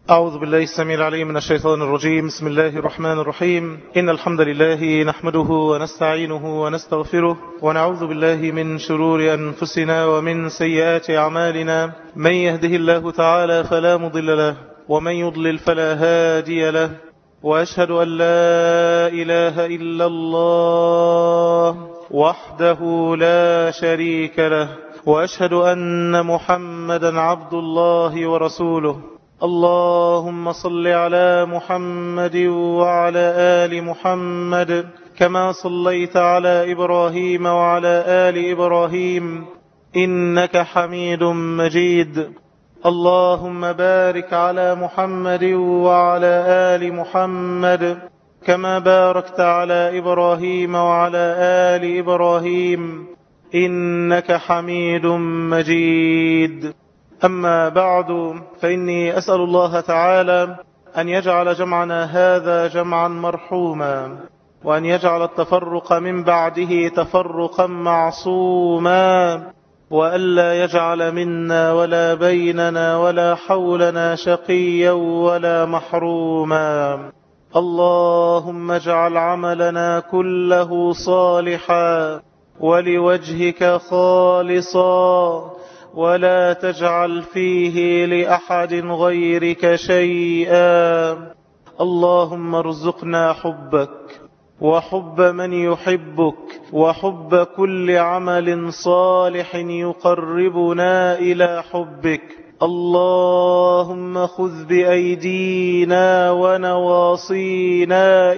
أعوذ بالله السميع العليم من الشيطان الرجيم بسم الله الرحمن الرحيم إن الحمد لله نحمده ونستعينه ونستغفره ونعوذ بالله من شرور أنفسنا ومن سيئات أعمالنا من يهده الله تعالى فلا مضل له ومن يضلل فلا هادي له وأشهد أن لا إله إلا الله وحده لا شريك له وأشهد أن محمدا عبد الله ورسوله اللهم صل على محمد وعلى آل محمد كما صليت على إبراهيم وعلى آل إبراهيم إنك حميد مجيد اللهم بارك على محمد وعلى آل محمد كما باركت على إبراهيم وعلى آل إبراهيم إنك حميد مجيد أما بعد فإني أسأل الله تعالى أن يجعل جمعنا هذا جمعا مرحوما وأن يجعل التفرق من بعده تفرقا معصوما وألا يجعل منا ولا بيننا ولا حولنا شقيا ولا محروما اللهم اجعل عملنا كله صالحا ولوجهك خالصا ولا تجعل فيه لأحد غيرك شيئا اللهم ارزقنا حبك وحب من يحبك وحب كل عمل صالح يقربنا إلى حبك اللهم خذ بأيدينا ونواصينا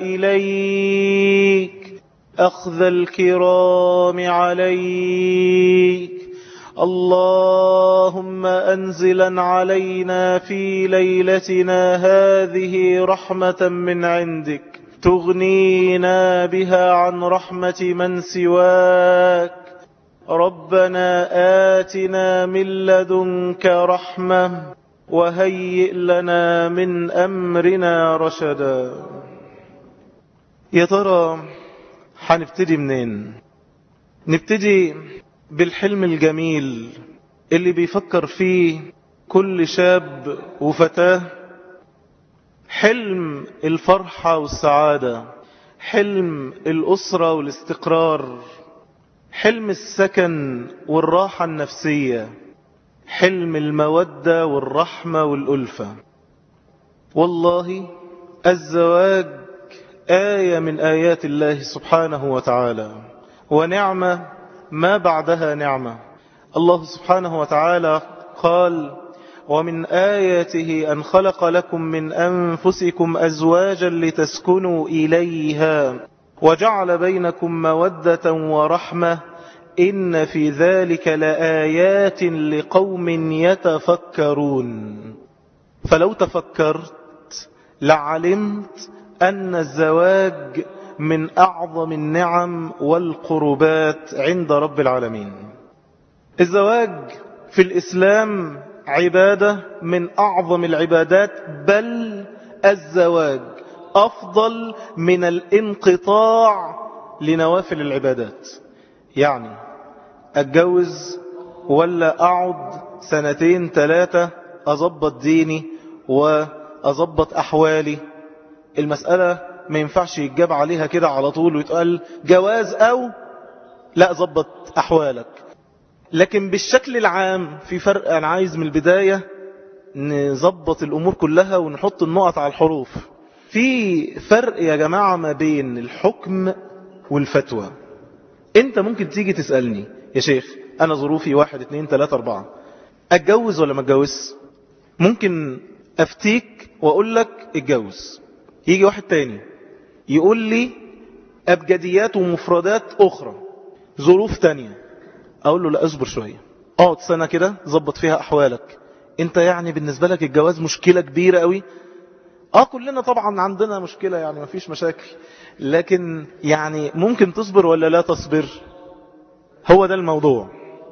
إليك أخذ الكرام عليك اللهم أنزلا علينا في ليلتنا هذه رحمة من عندك تغنينا بها عن رحمة من سواك ربنا آتنا من لدنك رحمة وهيئ لنا من أمرنا رشدا يا ترى هنبتدي منين نبتدي بالحلم الجميل اللي بيفكر فيه كل شاب وفتاه حلم الفرحة والسعادة حلم الأسرة والاستقرار حلم السكن والراحة النفسية حلم المودة والرحمة والألفة والله الزواج آية من آيات الله سبحانه وتعالى ونعمة ما بعدها نعمة الله سبحانه وتعالى قال ومن آياته أن خلق لكم من أنفسكم أزواجا لتسكنوا إليها وجعل بينكم مودة ورحمة إن في ذلك لآيات لقوم يتفكرون فلو تفكرت لعلمت أن الزواج من أعظم النعم والقربات عند رب العالمين الزواج في الإسلام عبادة من أعظم العبادات بل الزواج أفضل من الانقطاع لنوافل العبادات يعني أتجوز ولا أقعد سنتين ثلاثة أضبط ديني وأضبط أحوالي المسألة ما ينفعش يتجاب عليها كده على طول ويتقال جواز أو لا ضبط أحوالك لكن بالشكل العام في فرق أنا عايز من البداية نظبط الأمور كلها ونحط النقط على الحروف في فرق يا جماعة ما بين الحكم والفتوى انت ممكن تيجي تسألني يا شيخ انا ظروفي واحد اتنين تلاتة اربعة اتجوز ولا ما اتجوز ممكن افتيك واقول لك اتجوز يجي واحد تاني يقول لي ابجديات ومفردات اخرى ظروف تانية اقول له لا اصبر شوية اقعد سنة كده ظبط فيها احوالك انت يعني بالنسبة لك الجواز مشكلة كبيرة قوي اه كلنا طبعا عندنا مشكلة يعني مفيش مشاكل لكن يعني ممكن تصبر ولا لا تصبر هو ده الموضوع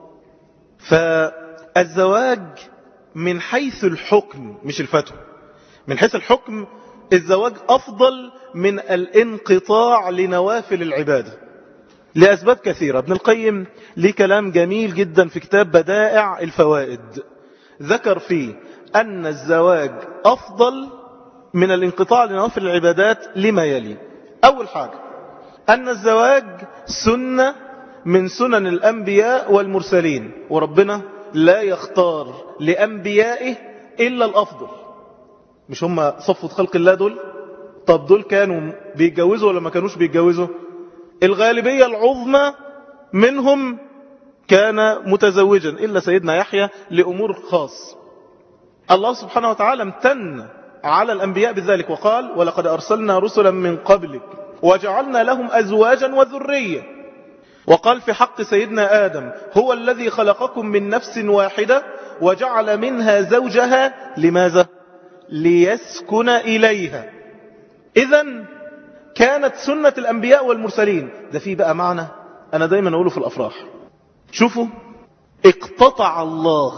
فالزواج من حيث الحكم مش الفتوى من حيث الحكم الزواج أفضل من الانقطاع لنوافل العبادة لأسباب كثيرة ابن القيم ليه كلام جميل جدا في كتاب بدائع الفوائد ذكر فيه أن الزواج أفضل من الانقطاع لنوافل العبادات لما يلي أول حاجة أن الزواج سنة من سنن الأنبياء والمرسلين وربنا لا يختار لأنبيائه إلا الأفضل مش هم صفة خلق الله دول طب دول كانوا بيتجوزوا ولا ما كانوش بيتجوزوا الغالبية العظمى منهم كان متزوجا إلا سيدنا يحيى لأمور خاص الله سبحانه وتعالى امتن على الأنبياء بذلك وقال ولقد أرسلنا رسلا من قبلك وجعلنا لهم أزواجا وذرية وقال في حق سيدنا آدم هو الذي خلقكم من نفس واحدة وجعل منها زوجها لماذا؟ ليسكن إليها إذا كانت سنة الأنبياء والمرسلين ده في بقى معنى أنا دايما أقوله في الأفراح شوفوا اقتطع الله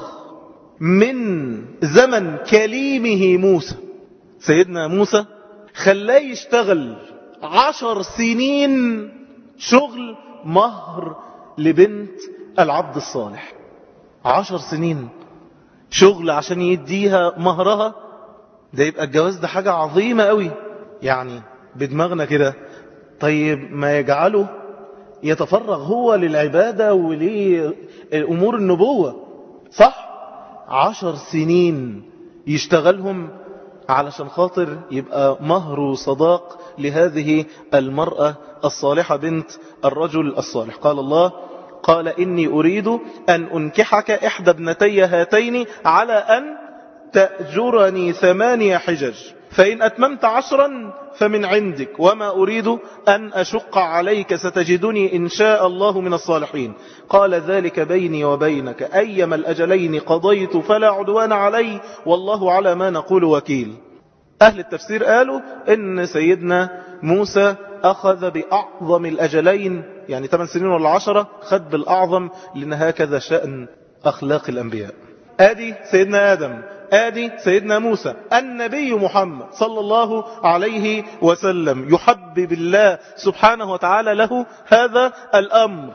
من زمن كليمه موسى سيدنا موسى خلاه يشتغل عشر سنين شغل مهر لبنت العبد الصالح عشر سنين شغل عشان يديها مهرها ده يبقى الجواز ده حاجة عظيمة قوي يعني بدماغنا كده طيب ما يجعله يتفرغ هو للعبادة ولأمور النبوة صح عشر سنين يشتغلهم علشان خاطر يبقى مهر وصداق لهذه المرأة الصالحة بنت الرجل الصالح قال الله قال إني أريد أن أنكحك إحدى ابنتي هاتين على أن تأجرني ثمانية حجج فإن أتممت عشرا فمن عندك وما أريد أن أشق عليك ستجدني إن شاء الله من الصالحين قال ذلك بيني وبينك أيما الأجلين قضيت فلا عدوان علي والله على ما نقول وكيل أهل التفسير قالوا إن سيدنا موسى أخذ بأعظم الأجلين يعني 8 سنين ولا 10 خد بالأعظم لأن هكذا شأن أخلاق الأنبياء آدي سيدنا آدم آدي سيدنا موسى النبي محمد صلى الله عليه وسلم يحبب الله سبحانه وتعالى له هذا الأمر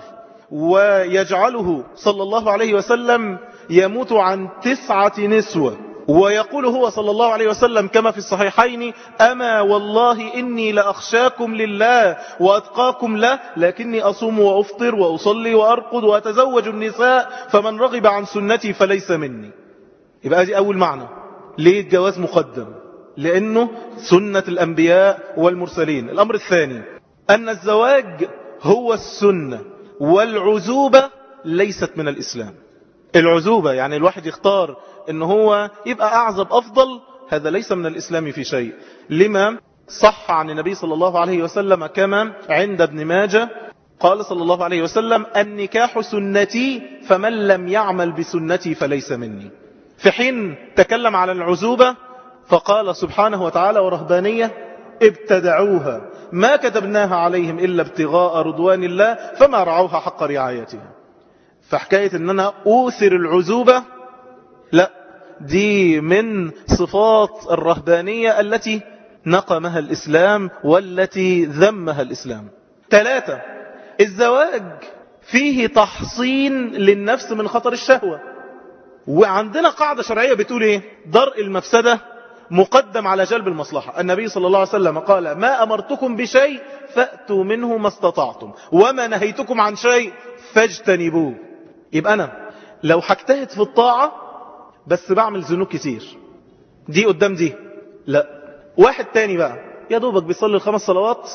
ويجعله صلى الله عليه وسلم يموت عن تسعة نسوة ويقول هو صلى الله عليه وسلم كما في الصحيحين أما والله إني لأخشاكم لله وأتقاكم له لكني أصوم وأفطر وأصلي وأرقد وأتزوج النساء فمن رغب عن سنتي فليس مني يبقى دي أول معنى ليه الجواز مقدم لأنه سنة الأنبياء والمرسلين الأمر الثاني أن الزواج هو السنة والعزوبة ليست من الإسلام العزوبة يعني الواحد يختار ان هو يبقى أعزب أفضل هذا ليس من الإسلام في شيء لما صح عن النبي صلى الله عليه وسلم كما عند ابن ماجه قال صلى الله عليه وسلم النكاح سنتي فمن لم يعمل بسنتي فليس مني في حين تكلم على العزوبة فقال سبحانه وتعالى ورهبانية ابتدعوها ما كتبناها عليهم إلا ابتغاء رضوان الله فما رعوها حق رعايتها فحكاية ان انا اوثر العزوبة لا دي من صفات الرهبانية التي نقمها الإسلام والتي ذمها الإسلام ثلاثة الزواج فيه تحصين للنفس من خطر الشهوة وعندنا قاعدة شرعية بتقول ايه درء المفسدة مقدم على جلب المصلحة النبي صلى الله عليه وسلم قال ما أمرتكم بشيء فأتوا منه ما استطعتم وما نهيتكم عن شيء فاجتنبوه يبقى أنا لو هجتهد في الطاعة بس بعمل ذنوب كتير دي قدام دي لا واحد تاني بقى يا دوبك بيصلي الخمس صلوات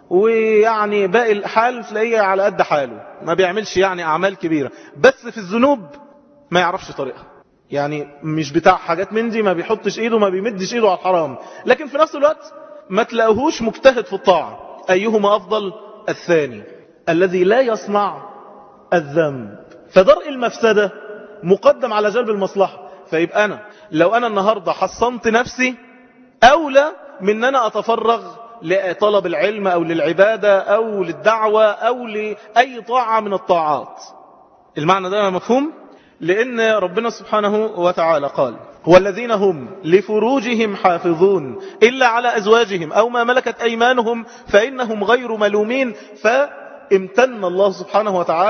ويعني باقي الحال تلاقيه على قد حاله ما بيعملش يعني أعمال كبيرة بس في الذنوب ما يعرفش طريقها يعني مش بتاع حاجات من دي ما بيحطش ايده ما بيمدش ايده على الحرام لكن في نفس الوقت ما تلاقوهوش مجتهد في الطاعة أيهما أفضل الثاني الذي لا يصنع الذنب فدرء المفسدة مقدم على جلب المصلحة فيبقى أنا لو أنا النهاردة حصنت نفسي أولى من أن أنا أتفرغ لطلب العلم أو للعبادة أو للدعوة أو لأي طاعة من الطاعات المعنى ده مفهوم؟ لأن ربنا سبحانه وتعالى قال والذين هم لفروجهم حافظون إلا على أزواجهم أو ما ملكت أيمانهم فإنهم غير ملومين فامتن الله سبحانه وتعالى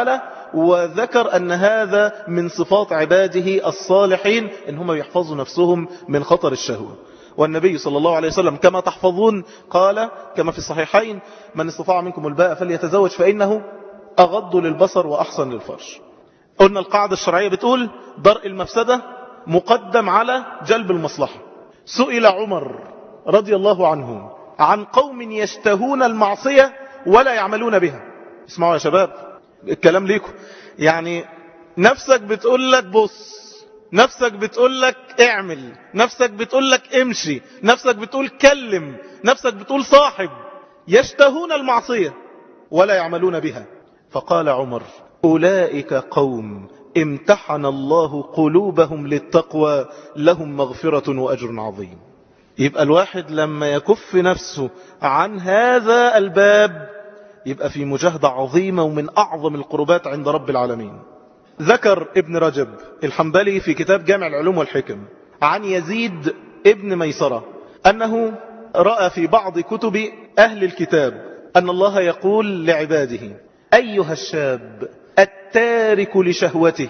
وذكر أن هذا من صفات عباده الصالحين إن هم يحفظوا نفسهم من خطر الشهوة والنبي صلى الله عليه وسلم كما تحفظون قال كما في الصحيحين من استطاع منكم الباء فليتزوج فإنه أغض للبصر وأحسن للفرش قلنا القاعدة الشرعية بتقول درء المفسدة مقدم على جلب المصلحة سئل عمر رضي الله عنه عن قوم يشتهون المعصية ولا يعملون بها اسمعوا يا شباب الكلام ليكم يعني نفسك بتقول لك بص نفسك بتقول لك اعمل نفسك بتقول لك امشي نفسك بتقول كلم نفسك بتقول صاحب يشتهون المعصية ولا يعملون بها فقال عمر أولئك قوم امتحن الله قلوبهم للتقوى لهم مغفرة وأجر عظيم يبقى الواحد لما يكف نفسه عن هذا الباب يبقى في مجاهدة عظيمة ومن أعظم القربات عند رب العالمين ذكر ابن رجب الحنبلي في كتاب جامع العلوم والحكم عن يزيد ابن ميسرة أنه رأى في بعض كتب أهل الكتاب أن الله يقول لعباده أيها الشاب التارك لشهوته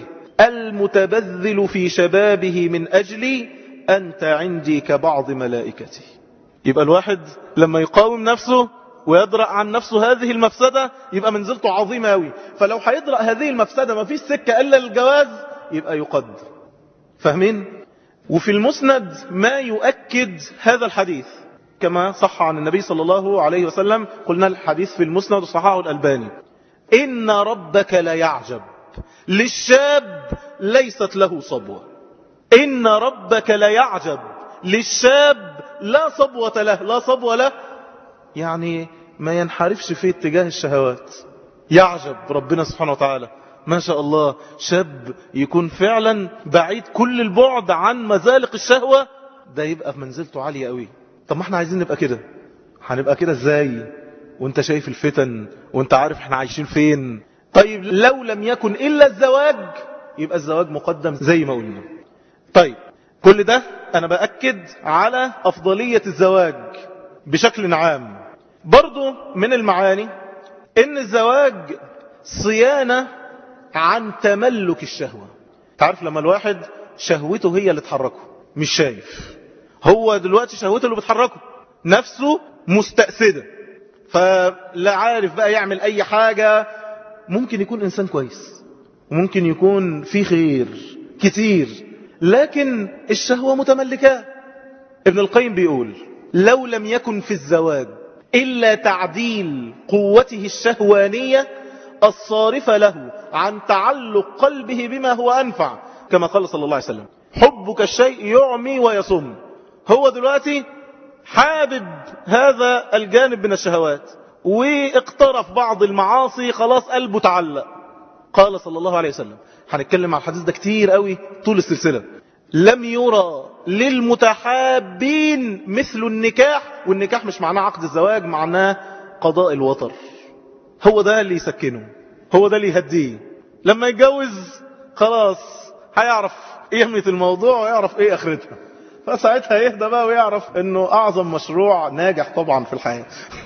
المتبذل في شبابه من أجلي أنت عندي كبعض ملائكتي يبقى الواحد لما يقاوم نفسه ويدرأ عن نفسه هذه المفسدة يبقى منزلته عظيمة أوي فلو هيدرأ هذه المفسدة ما فيش سكة إلا الجواز يبقى يقد فاهمين؟ وفي المسند ما يؤكد هذا الحديث كما صح عن النبي صلى الله عليه وسلم قلنا الحديث في المسند صححه الألباني إن ربك لا يعجب للشاب ليست له صبوة إن ربك لا يعجب للشاب لا صبوة له لا صبوة له يعني ما ينحرفش في اتجاه الشهوات يعجب ربنا سبحانه وتعالى ما شاء الله شاب يكون فعلا بعيد كل البعد عن مزالق الشهوة ده يبقى في منزلته عالية قوي طب ما احنا عايزين نبقى كده هنبقى كده ازاي وانت شايف الفتن وانت عارف احنا عايشين فين طيب لو لم يكن الا الزواج يبقى الزواج مقدم زي ما قلنا طيب كل ده انا بأكد على افضلية الزواج بشكل عام برضو من المعاني ان الزواج صيانة عن تملك الشهوة تعرف لما الواحد شهوته هي اللي تحركه مش شايف هو دلوقتي شهوته اللي بتحركه نفسه مستأسدة فلا عارف بقى يعمل اي حاجة ممكن يكون انسان كويس وممكن يكون في خير كتير لكن الشهوة متملكة ابن القيم بيقول لو لم يكن في الزواج إلا تعديل قوته الشهوانية الصارفة له عن تعلق قلبه بما هو أنفع كما قال صلى الله عليه وسلم حبك الشيء يعمي ويصم هو دلوقتي حابب هذا الجانب من الشهوات واقترف بعض المعاصي خلاص قلبه تعلق قال صلى الله عليه وسلم هنتكلم على الحديث ده كتير قوي طول السلسلة لم يرى للمتحابين مثل النكاح والنكاح مش معناه عقد الزواج معناه قضاء الوطر هو ده اللي يسكنه هو ده اللي يهديه لما يتجوز خلاص هيعرف قيمة الموضوع ويعرف ايه اخرتها فساعتها يهدى بقى ويعرف انه اعظم مشروع ناجح طبعا في الحياة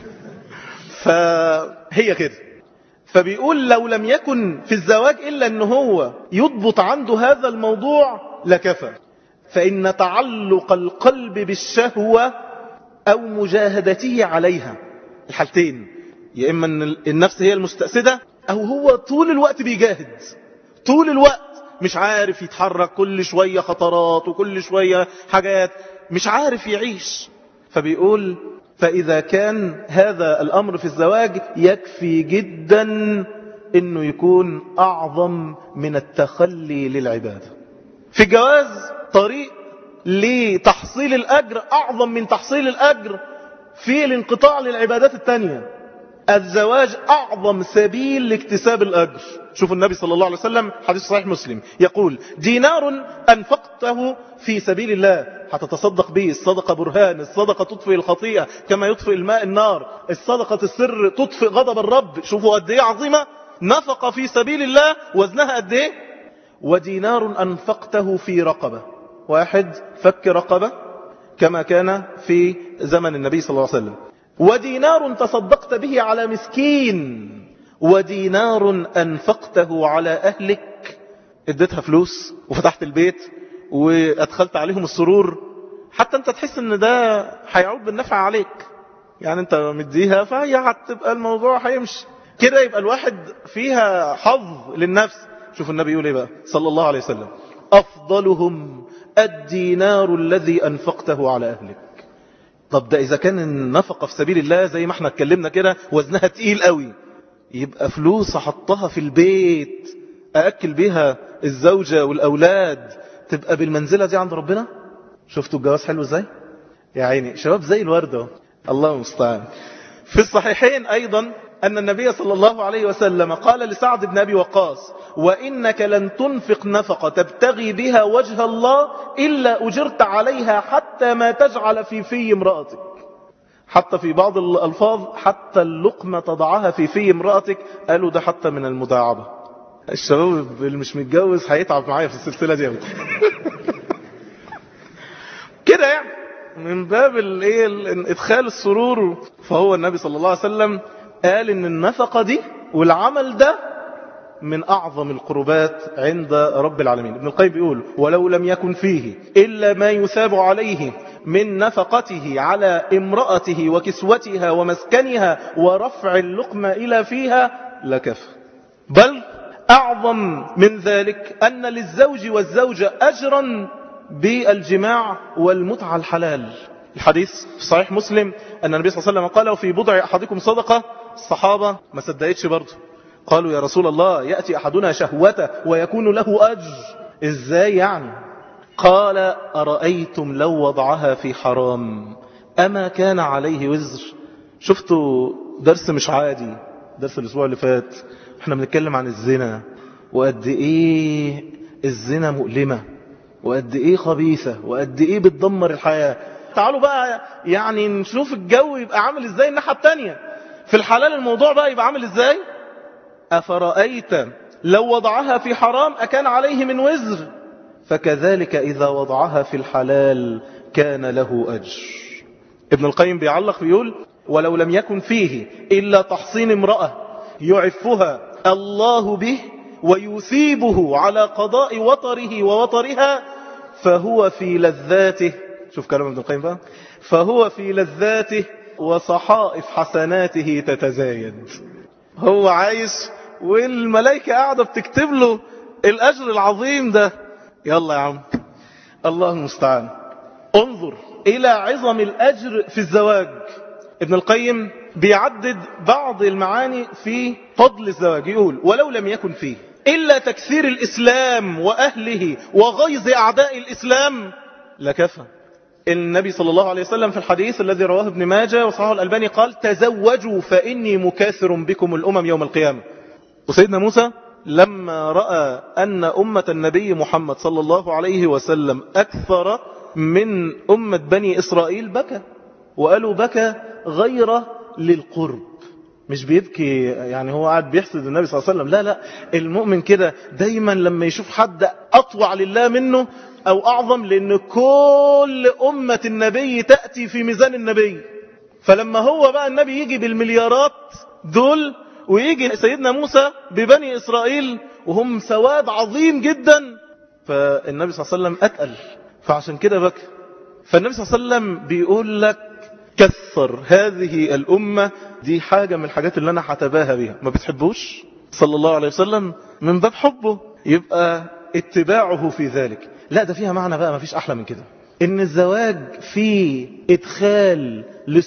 فهي كده فبيقول لو لم يكن في الزواج إلا أنه هو يضبط عنده هذا الموضوع لكفى فإن تعلق القلب بالشهوة أو مجاهدته عليها الحالتين يا إما أن النفس هي المستأسدة أو هو طول الوقت بيجاهد طول الوقت مش عارف يتحرك كل شوية خطرات وكل شوية حاجات مش عارف يعيش فبيقول فإذا كان هذا الأمر في الزواج يكفي جدا أنه يكون أعظم من التخلي للعبادة في الجواز طريق لتحصيل الأجر أعظم من تحصيل الأجر في الانقطاع للعبادات التانية الزواج أعظم سبيل لاكتساب الأجر شوفوا النبي صلى الله عليه وسلم حديث صحيح مسلم يقول دينار أنفقته في سبيل الله هتتصدق به الصدقة برهان الصدقة تطفئ الخطيئة كما يطفئ الماء النار الصدقة السر تطفئ غضب الرب شوفوا قد ايه عظيمة نفق في سبيل الله وزنها قد ايه ودينار أنفقته في رقبة واحد فك رقبة كما كان في زمن النبي صلى الله عليه وسلم ودينار تصدقت به على مسكين ودينار أنفقته على أهلك اديتها فلوس وفتحت البيت وأدخلت عليهم السرور حتى أنت تحس أن ده هيعود بالنفع عليك يعني أنت مديها فهي هتبقى الموضوع هيمشي كده يبقى الواحد فيها حظ للنفس شوف النبي يقول ايه بقى صلى الله عليه وسلم أفضلهم الدينار الذي أنفقته على أهلك طب ده إذا كان النفقة في سبيل الله زي ما احنا اتكلمنا كده وزنها تقيل قوي يبقى فلوس أحطها في البيت أأكل بيها الزوجة والأولاد تبقى بالمنزلة دي عند ربنا شفتوا الجواز حلو ازاي يا عيني شباب زي الوردة الله المستعان في الصحيحين أيضا أن النبي صلى الله عليه وسلم قال لسعد بن أبي وقاص وإنك لن تنفق نفقة تبتغي بها وجه الله إلا أجرت عليها حتى ما تجعل في في امرأتك حتى في بعض الألفاظ حتى اللقمة تضعها في في امرأتك قالوا ده حتى من المداعبة الشباب اللي مش متجوز هيتعب معايا في السلسلة دي كده يعني من باب الايه ادخال السرور فهو النبي صلى الله عليه وسلم قال ان النفقة دي والعمل ده من أعظم القربات عند رب العالمين ابن القيم بيقول ولو لم يكن فيه إلا ما يثاب عليه من نفقته على امرأته وكسوتها ومسكنها ورفع اللقمة إلى فيها لكفى بل أعظم من ذلك أن للزوج والزوجة أجرا بالجماع والمتعة الحلال الحديث في صحيح مسلم أن النبي صلى الله عليه وسلم قال وفي بضع أحدكم صدقة الصحابة ما صدقتش برضه قالوا يا رسول الله يأتي أحدنا شهوته ويكون له أجر إزاي يعني قال أرأيتم لو وضعها في حرام أما كان عليه وزر شفتوا درس مش عادي درس الأسبوع اللي فات احنا بنتكلم عن الزنا وقد ايه الزنا مؤلمة وقد ايه خبيثة وقد ايه بتدمر الحياة تعالوا بقى يعني نشوف الجو يبقى عامل ازاي الناحية التانية في الحلال الموضوع بقى يبقى عامل ازاي أفرأيت لو وضعها في حرام أكان عليه من وزر فكذلك إذا وضعها في الحلال كان له أجر ابن القيم بيعلق بيقول ولو لم يكن فيه إلا تحصين امرأة يعفها الله به ويثيبه على قضاء وطره ووطرها فهو في لذاته شوف كلام ابن القيم بقى فهو في لذاته وصحائف حسناته تتزايد هو عايش والملائكة قاعدة بتكتب له الأجر العظيم ده يلا يا عم الله المستعان انظر إلى عظم الأجر في الزواج ابن القيم بيعدد بعض المعاني في فضل الزواج يقول ولو لم يكن فيه إلا تكثير الإسلام وأهله وغيظ أعداء الإسلام لكفى النبي صلى الله عليه وسلم في الحديث الذي رواه ابن ماجه وصححه الألباني قال تزوجوا فإني مكاثر بكم الأمم يوم القيامة وسيدنا موسى لما رأى أن أمة النبي محمد صلى الله عليه وسلم أكثر من أمة بني إسرائيل بكى وقالوا بكى غير للقرب مش بيبكي يعني هو قاعد بيحسد النبي صلى الله عليه وسلم لا لا المؤمن كده دايما لما يشوف حد أطوع لله منه أو أعظم لأن كل أمة النبي تأتي في ميزان النبي فلما هو بقى النبي يجي بالمليارات دول ويجي سيدنا موسى ببني إسرائيل وهم سواد عظيم جدا فالنبي صلى الله عليه وسلم أتقل فعشان كده بكى فالنبي صلى الله عليه وسلم بيقول لك كثر هذه الأمة دي حاجة من الحاجات اللي أنا هتباهى بيها ما بتحبوش صلى الله عليه وسلم من باب حبه يبقى اتباعه في ذلك لا ده فيها معنى بقى ما فيش أحلى من كده إن الزواج فيه إدخال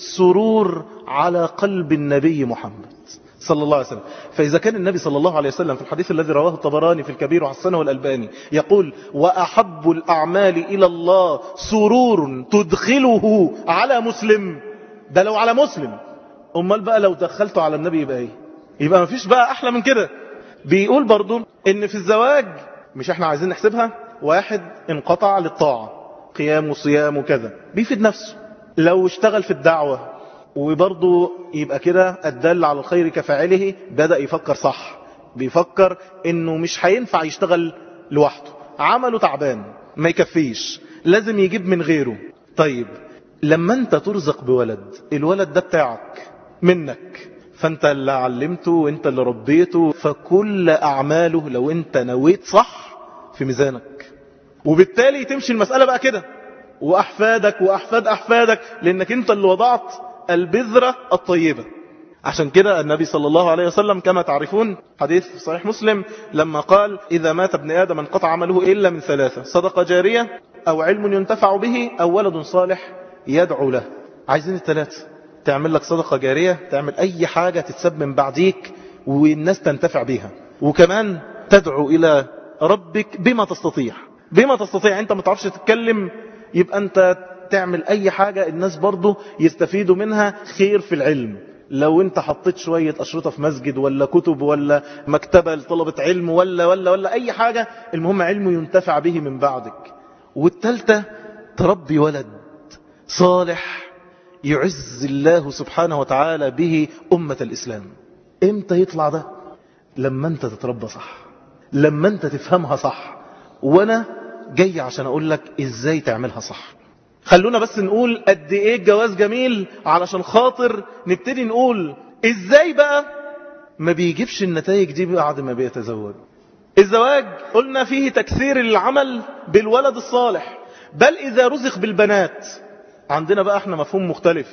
للسرور على قلب النبي محمد صلى الله عليه وسلم فإذا كان النبي صلى الله عليه وسلم في الحديث الذي رواه الطبراني في الكبير وحسنه والألباني يقول وأحب الأعمال إلى الله سرور تدخله على مسلم ده لو على مسلم أمال بقى لو دخلته على النبي يبقى إيه يبقى ما فيش بقى أحلى من كده بيقول برضو إن في الزواج مش احنا عايزين نحسبها واحد انقطع للطاعة قيام وصيام وكذا بيفيد نفسه لو اشتغل في الدعوة وبرضه يبقى كده الدل على الخير كفاعله بدأ يفكر صح بيفكر انه مش هينفع يشتغل لوحده عمله تعبان ما يكفيش لازم يجيب من غيره طيب لما انت ترزق بولد الولد ده بتاعك منك فانت اللي علمته وانت اللي ربيته فكل اعماله لو انت نويت صح في ميزانك وبالتالي تمشي المسألة بقى كده واحفادك واحفاد احفادك لانك انت اللي وضعت البذرة الطيبة عشان كده النبي صلى الله عليه وسلم كما تعرفون حديث صحيح مسلم لما قال إذا مات ابن آدم انقطع عمله إلا من ثلاثة صدقة جارية أو علم ينتفع به أو ولد صالح يدعو له عايزين الثلاثة تعمل لك صدقة جارية تعمل أي حاجة تتسب من بعديك والناس تنتفع بها وكمان تدعو إلى ربك بما تستطيع بما تستطيع أنت ما تعرفش تتكلم يبقى أنت تعمل أي حاجة الناس برضو يستفيدوا منها خير في العلم لو انت حطيت شوية أشرطة في مسجد ولا كتب ولا مكتبة لطلبة علم ولا ولا ولا أي حاجة المهم علم ينتفع به من بعدك والتالتة تربي ولد صالح يعز الله سبحانه وتعالى به أمة الإسلام امتى يطلع ده لما انت تتربى صح لما انت تفهمها صح وانا جاي عشان اقول لك ازاي تعملها صح خلونا بس نقول قد ايه الجواز جميل علشان خاطر نبتدي نقول ازاي بقى ما بيجيبش النتائج دي بعد ما بيتزوج الزواج قلنا فيه تكثير العمل بالولد الصالح بل اذا رزق بالبنات عندنا بقى احنا مفهوم مختلف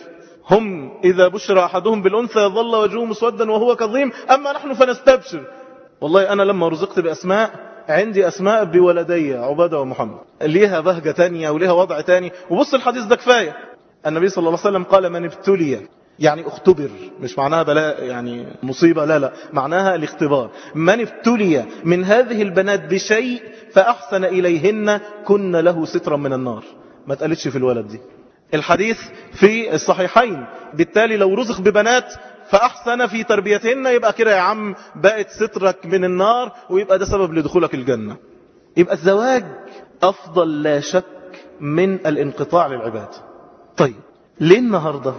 هم اذا بشر احدهم بالانثى ظل وجهه مسودا وهو كظيم اما نحن فنستبشر والله انا لما رزقت باسماء عندي أسماء بولدي عبادة ومحمد ليها بهجة تانية وليها وضع تاني وبص الحديث ده كفاية النبي صلى الله عليه وسلم قال من ابتلي يعني اختبر مش معناها بلاء يعني مصيبة لا لا معناها الاختبار من ابتلي من هذه البنات بشيء فأحسن إليهن كن له سترا من النار ما تقلتش في الولد دي الحديث في الصحيحين بالتالي لو رزق ببنات فأحسن في تربيتهن يبقى كده يا عم بقت سترك من النار ويبقى ده سبب لدخولك الجنة يبقى الزواج أفضل لا شك من الانقطاع للعباد طيب ليه النهاردة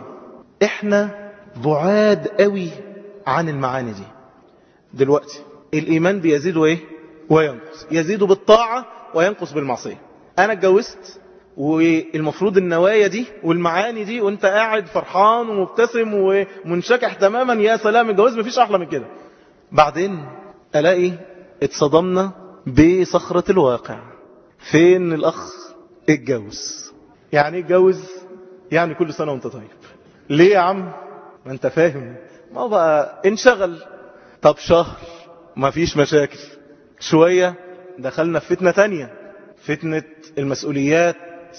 احنا بعاد قوي عن المعاني دي دلوقتي الإيمان بيزيد وايه وينقص يزيد بالطاعة وينقص بالمعصية أنا اتجوزت والمفروض النوايا دي والمعاني دي وانت قاعد فرحان ومبتسم ومنشكح تماما يا سلام الجواز مفيش احلى من كده بعدين الاقي اتصدمنا بصخرة الواقع فين الاخ اتجوز يعني اتجوز يعني كل سنة وانت طيب ليه يا عم ما انت فاهم ما هو بقى انشغل طب شهر ما فيش مشاكل شوية دخلنا في فتنة تانية فتنة المسؤوليات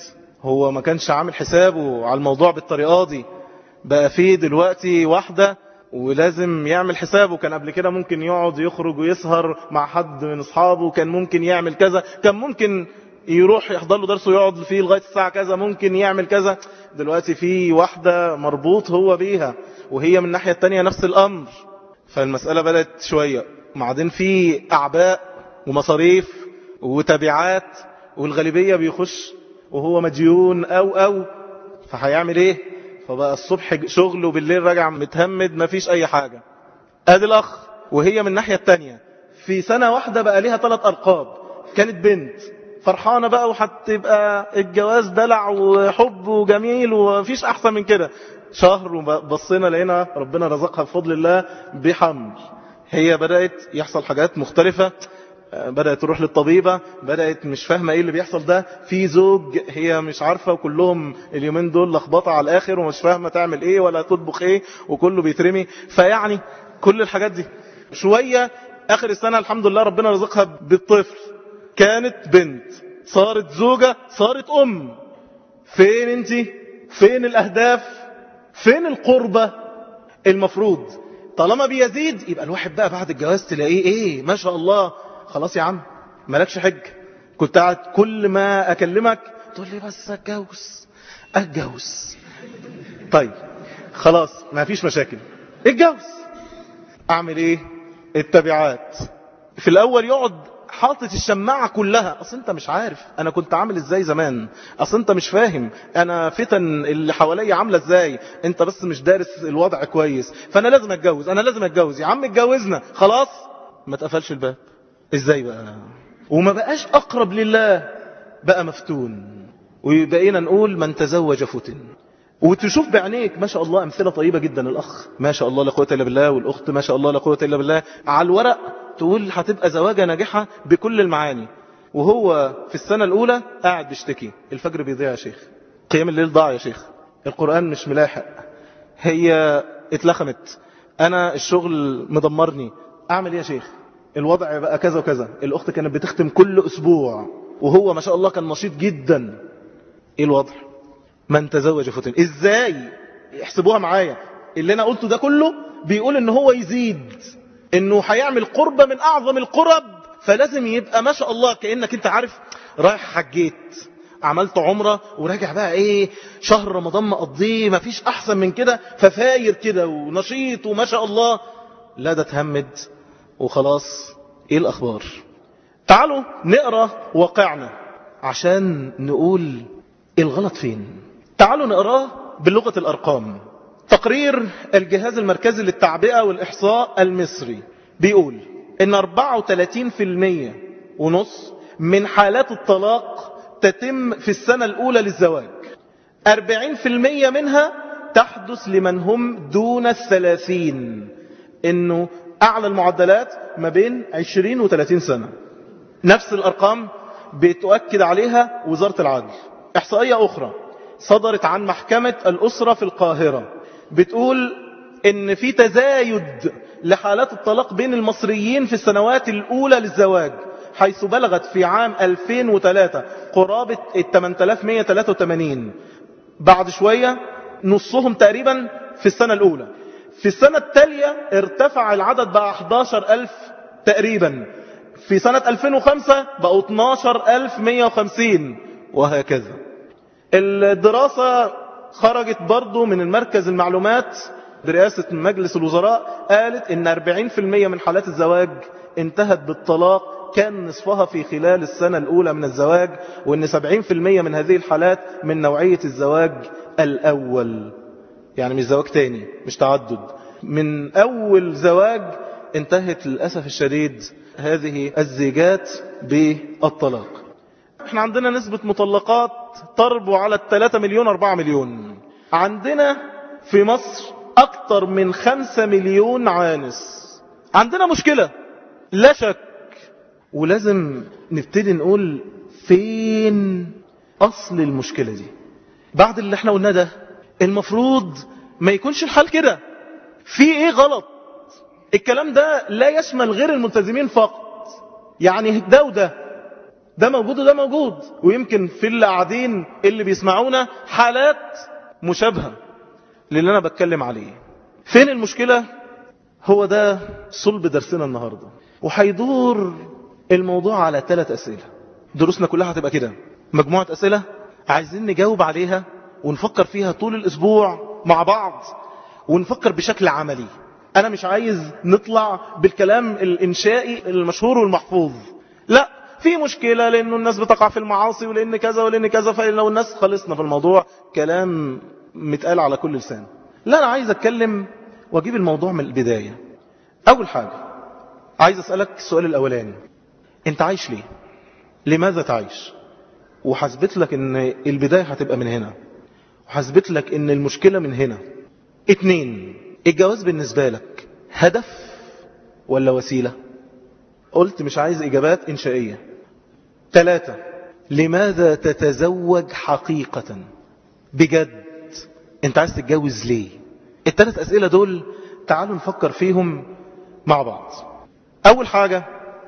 هو ما كانش عامل حسابه على الموضوع بالطريقة دي بقى فيه دلوقتي واحدة ولازم يعمل حسابه كان قبل كده ممكن يقعد يخرج ويسهر مع حد من اصحابه كان ممكن يعمل كذا كان ممكن يروح يحضر له درس ويقعد فيه لغاية الساعة كذا ممكن يعمل كذا دلوقتي في واحدة مربوط هو بيها وهي من الناحية التانية نفس الأمر فالمسألة بدأت شوية بعدين في أعباء ومصاريف وتبعات والغالبية بيخش وهو مديون أو أو فهيعمل إيه فبقى الصبح شغل وبالليل راجع متهمد مفيش أي حاجة ادي الأخ وهي من الناحية التانية في سنة واحدة بقى ليها ثلاث ألقاب كانت بنت فرحانة بقى وهتبقى الجواز دلع وحب وجميل ومفيش أحسن من كده شهر وبصينا لقينا ربنا رزقها بفضل الله بحمل هي بدأت يحصل حاجات مختلفة بدأت تروح للطبيبة بدأت مش فاهمة ايه اللي بيحصل ده في زوج هي مش عارفة وكلهم اليومين دول لخبطة على الاخر ومش فاهمة تعمل ايه ولا تطبخ ايه وكله بيترمي فيعني كل الحاجات دي شوية اخر السنة الحمد لله ربنا رزقها بالطفل كانت بنت صارت زوجة صارت ام فين انت فين الاهداف فين القربة المفروض طالما بيزيد يبقى الواحد بقى بعد الجواز تلاقيه ايه ما شاء الله خلاص يا عم مالكش حج كنت قاعد كل ما اكلمك تقول لي بس اتجوز اتجوز طيب خلاص ما فيش مشاكل اتجوز اعمل ايه التبعات في الاول يقعد حاطط الشماعة كلها اصل انت مش عارف انا كنت عامل ازاي زمان اصل انت مش فاهم انا فتن اللي حواليا عاملة ازاي انت بس مش دارس الوضع كويس فانا لازم اتجوز انا لازم اتجوز يا عم اتجوزنا خلاص ما تقفلش الباب ازاي بقى وما بقاش اقرب لله بقى مفتون وبقينا نقول من تزوج فتن وتشوف بعينيك ما شاء الله أمثلة طيبة جدا الأخ ما شاء الله لا قوة إلا بالله والأخت ما شاء الله لا قوة إلا بالله على الورق تقول هتبقى زواجة ناجحة بكل المعاني وهو في السنة الأولى قاعد بيشتكي الفجر بيضيع يا شيخ قيام الليل ضاع يا شيخ القرآن مش ملاحق هي اتلخمت أنا الشغل مدمرني أعمل إيه يا شيخ الوضع بقى كذا وكذا الأخت كانت بتختم كل أسبوع وهو ما شاء الله كان نشيط جدا إيه الوضع من تزوج فتن إزاي يحسبوها معايا اللي أنا قلته ده كله بيقول إن هو يزيد إنه هيعمل قربة من أعظم القرب فلازم يبقى ما شاء الله كأنك أنت عارف رايح حجيت عملت عمرة وراجع بقى ايه شهر رمضان مقضيه مفيش احسن من كده ففاير كده ونشيط وما شاء الله لا ده تهمد وخلاص ايه الاخبار تعالوا نقرأ واقعنا عشان نقول الغلط فين تعالوا نقراه بلغة الارقام تقرير الجهاز المركزي للتعبئة والاحصاء المصري بيقول ان 34% ونص من حالات الطلاق تتم في السنة الأولى للزواج 40% منها تحدث لمن هم دون الثلاثين إنه أعلى المعدلات ما بين 20 و 30 سنة نفس الأرقام بتؤكد عليها وزارة العدل إحصائية أخرى صدرت عن محكمة الأسرة في القاهرة بتقول إن في تزايد لحالات الطلاق بين المصريين في السنوات الأولى للزواج حيث بلغت في عام 2003 قرابة 8183 بعد شوية نصهم تقريبا في السنة الأولى في السنة التالية ارتفع العدد بقى 11000 تقريبا في سنة 2005 بقوا 12150 وهكذا الدراسة خرجت برضو من المركز المعلومات برئاسة مجلس الوزراء قالت ان 40% من حالات الزواج انتهت بالطلاق كان نصفها في خلال السنة الأولى من الزواج وأن 70% من هذه الحالات من نوعية الزواج الأول يعني مش زواج تاني مش تعدد من أول زواج انتهت للأسف الشديد هذه الزيجات بالطلاق احنا عندنا نسبة مطلقات تربو على الثلاثة مليون أربعة مليون عندنا في مصر أكثر من خمسة مليون عانس عندنا مشكلة لا شك ولازم نبتدي نقول فين أصل المشكلة دي بعد اللي احنا قلناه ده المفروض ما يكونش الحال كده في ايه غلط الكلام ده لا يشمل غير الملتزمين فقط يعني ده وده ده موجود وده موجود ويمكن في اللي قاعدين اللي بيسمعونا حالات مشابهة للي انا بتكلم عليه فين المشكلة هو ده صلب درسنا النهاردة وحيدور الموضوع على ثلاث أسئلة دروسنا كلها هتبقى كده مجموعة أسئلة عايزين نجاوب عليها ونفكر فيها طول الأسبوع مع بعض ونفكر بشكل عملي أنا مش عايز نطلع بالكلام الإنشائي المشهور والمحفوظ لا في مشكلة لأنه الناس بتقع في المعاصي ولأن كذا ولأن كذا فلو الناس خلصنا في الموضوع كلام متقال على كل لسان لا أنا عايز أتكلم وأجيب الموضوع من البداية أول حاجة عايز أسألك السؤال الأولاني أنت عايش ليه لماذا تعيش وحسبت لك أن البداية هتبقى من هنا وحسبت لك أن المشكلة من هنا اتنين الجواز بالنسبة لك هدف ولا وسيلة قلت مش عايز إجابات إنشائية ثلاثة لماذا تتزوج حقيقة بجد انت عايز تتجوز ليه الثلاث أسئلة دول تعالوا نفكر فيهم مع بعض أول حاجة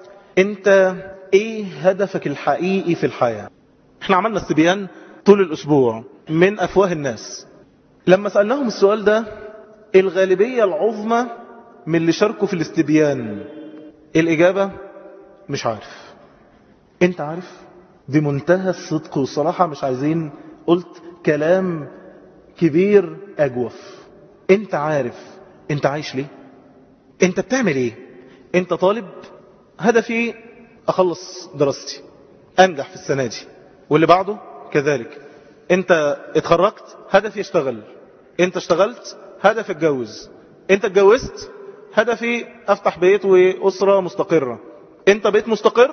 انت ايه هدفك الحقيقي في الحياة احنا عملنا استبيان طول الأسبوع من أفواه الناس لما سألناهم السؤال ده الغالبية العظمى من اللي شاركوا في الاستبيان الإجابة مش عارف انت عارف بمنتهى الصدق والصراحة مش عايزين قلت كلام كبير أجوف انت عارف انت عايش ليه انت بتعمل ايه انت طالب هدفي اخلص دراستي انجح في السنة دي واللي بعده كذلك انت اتخرجت هدفي اشتغل انت اشتغلت هدف اتجوز انت اتجوزت هدفي افتح بيت واسرة مستقرة انت بيت مستقر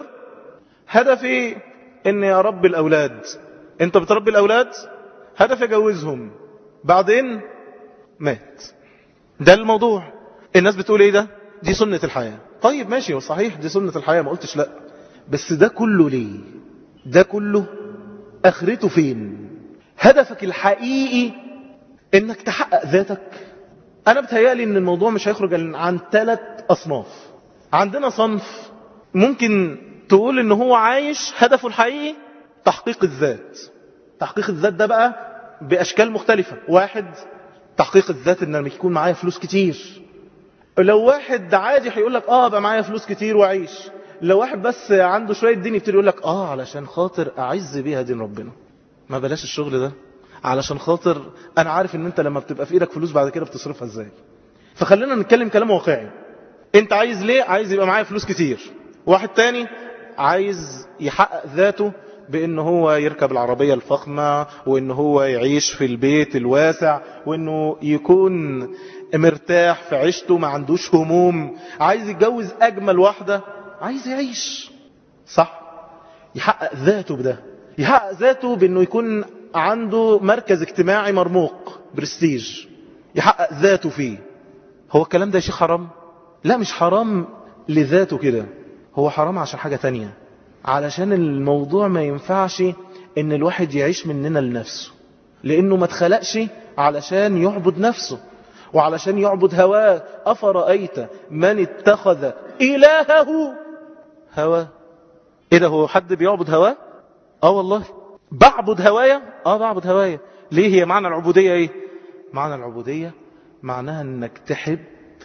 هدفي اني اربي الاولاد انت بتربي الاولاد هدفي اجوزهم بعدين مات ده الموضوع الناس بتقول ايه ده دي سنة الحياة طيب ماشي صحيح دي سنة الحياة ما قلتش لا بس ده كله ليه ده كله اخرته فين هدفك الحقيقي انك تحقق ذاتك انا بتهيالي ان الموضوع مش هيخرج عن ثلاث اصناف عندنا صنف ممكن تقول ان هو عايش هدفه الحقيقي تحقيق الذات تحقيق الذات ده بقى باشكال مختلفة واحد تحقيق الذات ان يكون معايا فلوس كتير لو واحد عادي هيقول لك اه بقى معايا فلوس كتير واعيش لو واحد بس عنده شوية دين يبتدي يقول لك اه علشان خاطر اعز بيها دين ربنا ما بلاش الشغل ده علشان خاطر انا عارف ان انت لما بتبقى في ايدك فلوس بعد كده بتصرفها ازاي فخلينا نتكلم كلام واقعي انت عايز ليه عايز يبقى معايا فلوس كتير واحد تاني عايز يحقق ذاته بان هو يركب العربية الفخمة وان هو يعيش في البيت الواسع وانه يكون مرتاح في عيشته ما عندوش هموم عايز يتجوز اجمل واحدة عايز يعيش صح يحقق ذاته بده يحقق ذاته بانه يكون عنده مركز اجتماعي مرموق برستيج يحقق ذاته فيه هو الكلام ده يا شيخ حرام لا مش حرام لذاته كده هو حرام عشان حاجة تانية علشان الموضوع ما ينفعش ان الواحد يعيش مننا لنفسه لانه ما اتخلقش علشان يعبد نفسه وعلشان يعبد هواه أفرأيت من اتخذ إلهه هواه إيه ده هو حد بيعبد هواه اه والله بعبد هوايا اه بعبد هوايا ليه هي معنى العبودية ايه معنى العبودية معناها انك تحب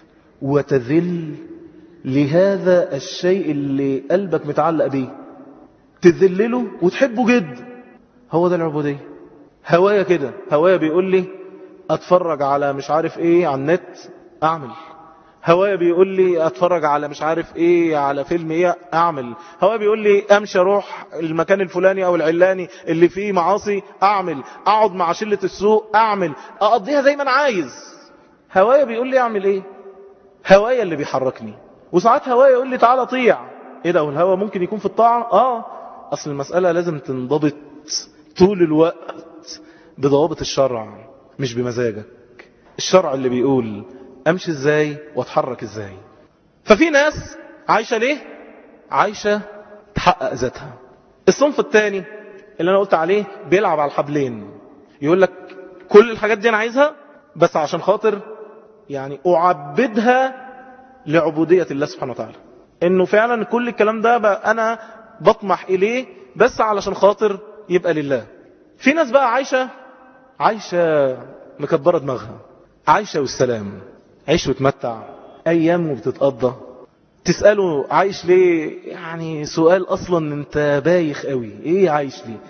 وتذل لهذا الشيء اللي قلبك متعلق بيه تذلله وتحبه جدا هو ده العبودية هوايا كده هوايا بيقول لي اتفرج على مش عارف ايه على النت اعمل هوايا بيقول لي اتفرج على مش عارف ايه على فيلم ايه اعمل هوايا بيقول لي امشي اروح المكان الفلاني او العلاني اللي فيه معاصي اعمل اقعد مع شلة السوق اعمل اقضيها زي ما انا عايز هوايا بيقول لي اعمل ايه هوايا اللي بيحركني وساعات هوايا يقول لي تعالى طيع ايه ده والهوا ممكن يكون في الطاعة اه اصل المسألة لازم تنضبط طول الوقت بضوابط الشرع مش بمزاجك الشرع اللي بيقول امشي ازاي واتحرك ازاي ففي ناس عايشة ليه عايشة تحقق ذاتها الصنف الثاني اللي انا قلت عليه بيلعب على الحبلين يقول لك كل الحاجات دي انا عايزها بس عشان خاطر يعني اعبدها لعبودية الله سبحانه وتعالى انه فعلا كل الكلام ده بقى انا بطمح اليه بس علشان خاطر يبقى لله في ناس بقى عايشة عايشة مكبرة دماغها عايشة والسلام عيش وتمتع ايام وبتتقضى تسأله عايش ليه يعني سؤال اصلا انت بايخ قوي ايه عايش ليه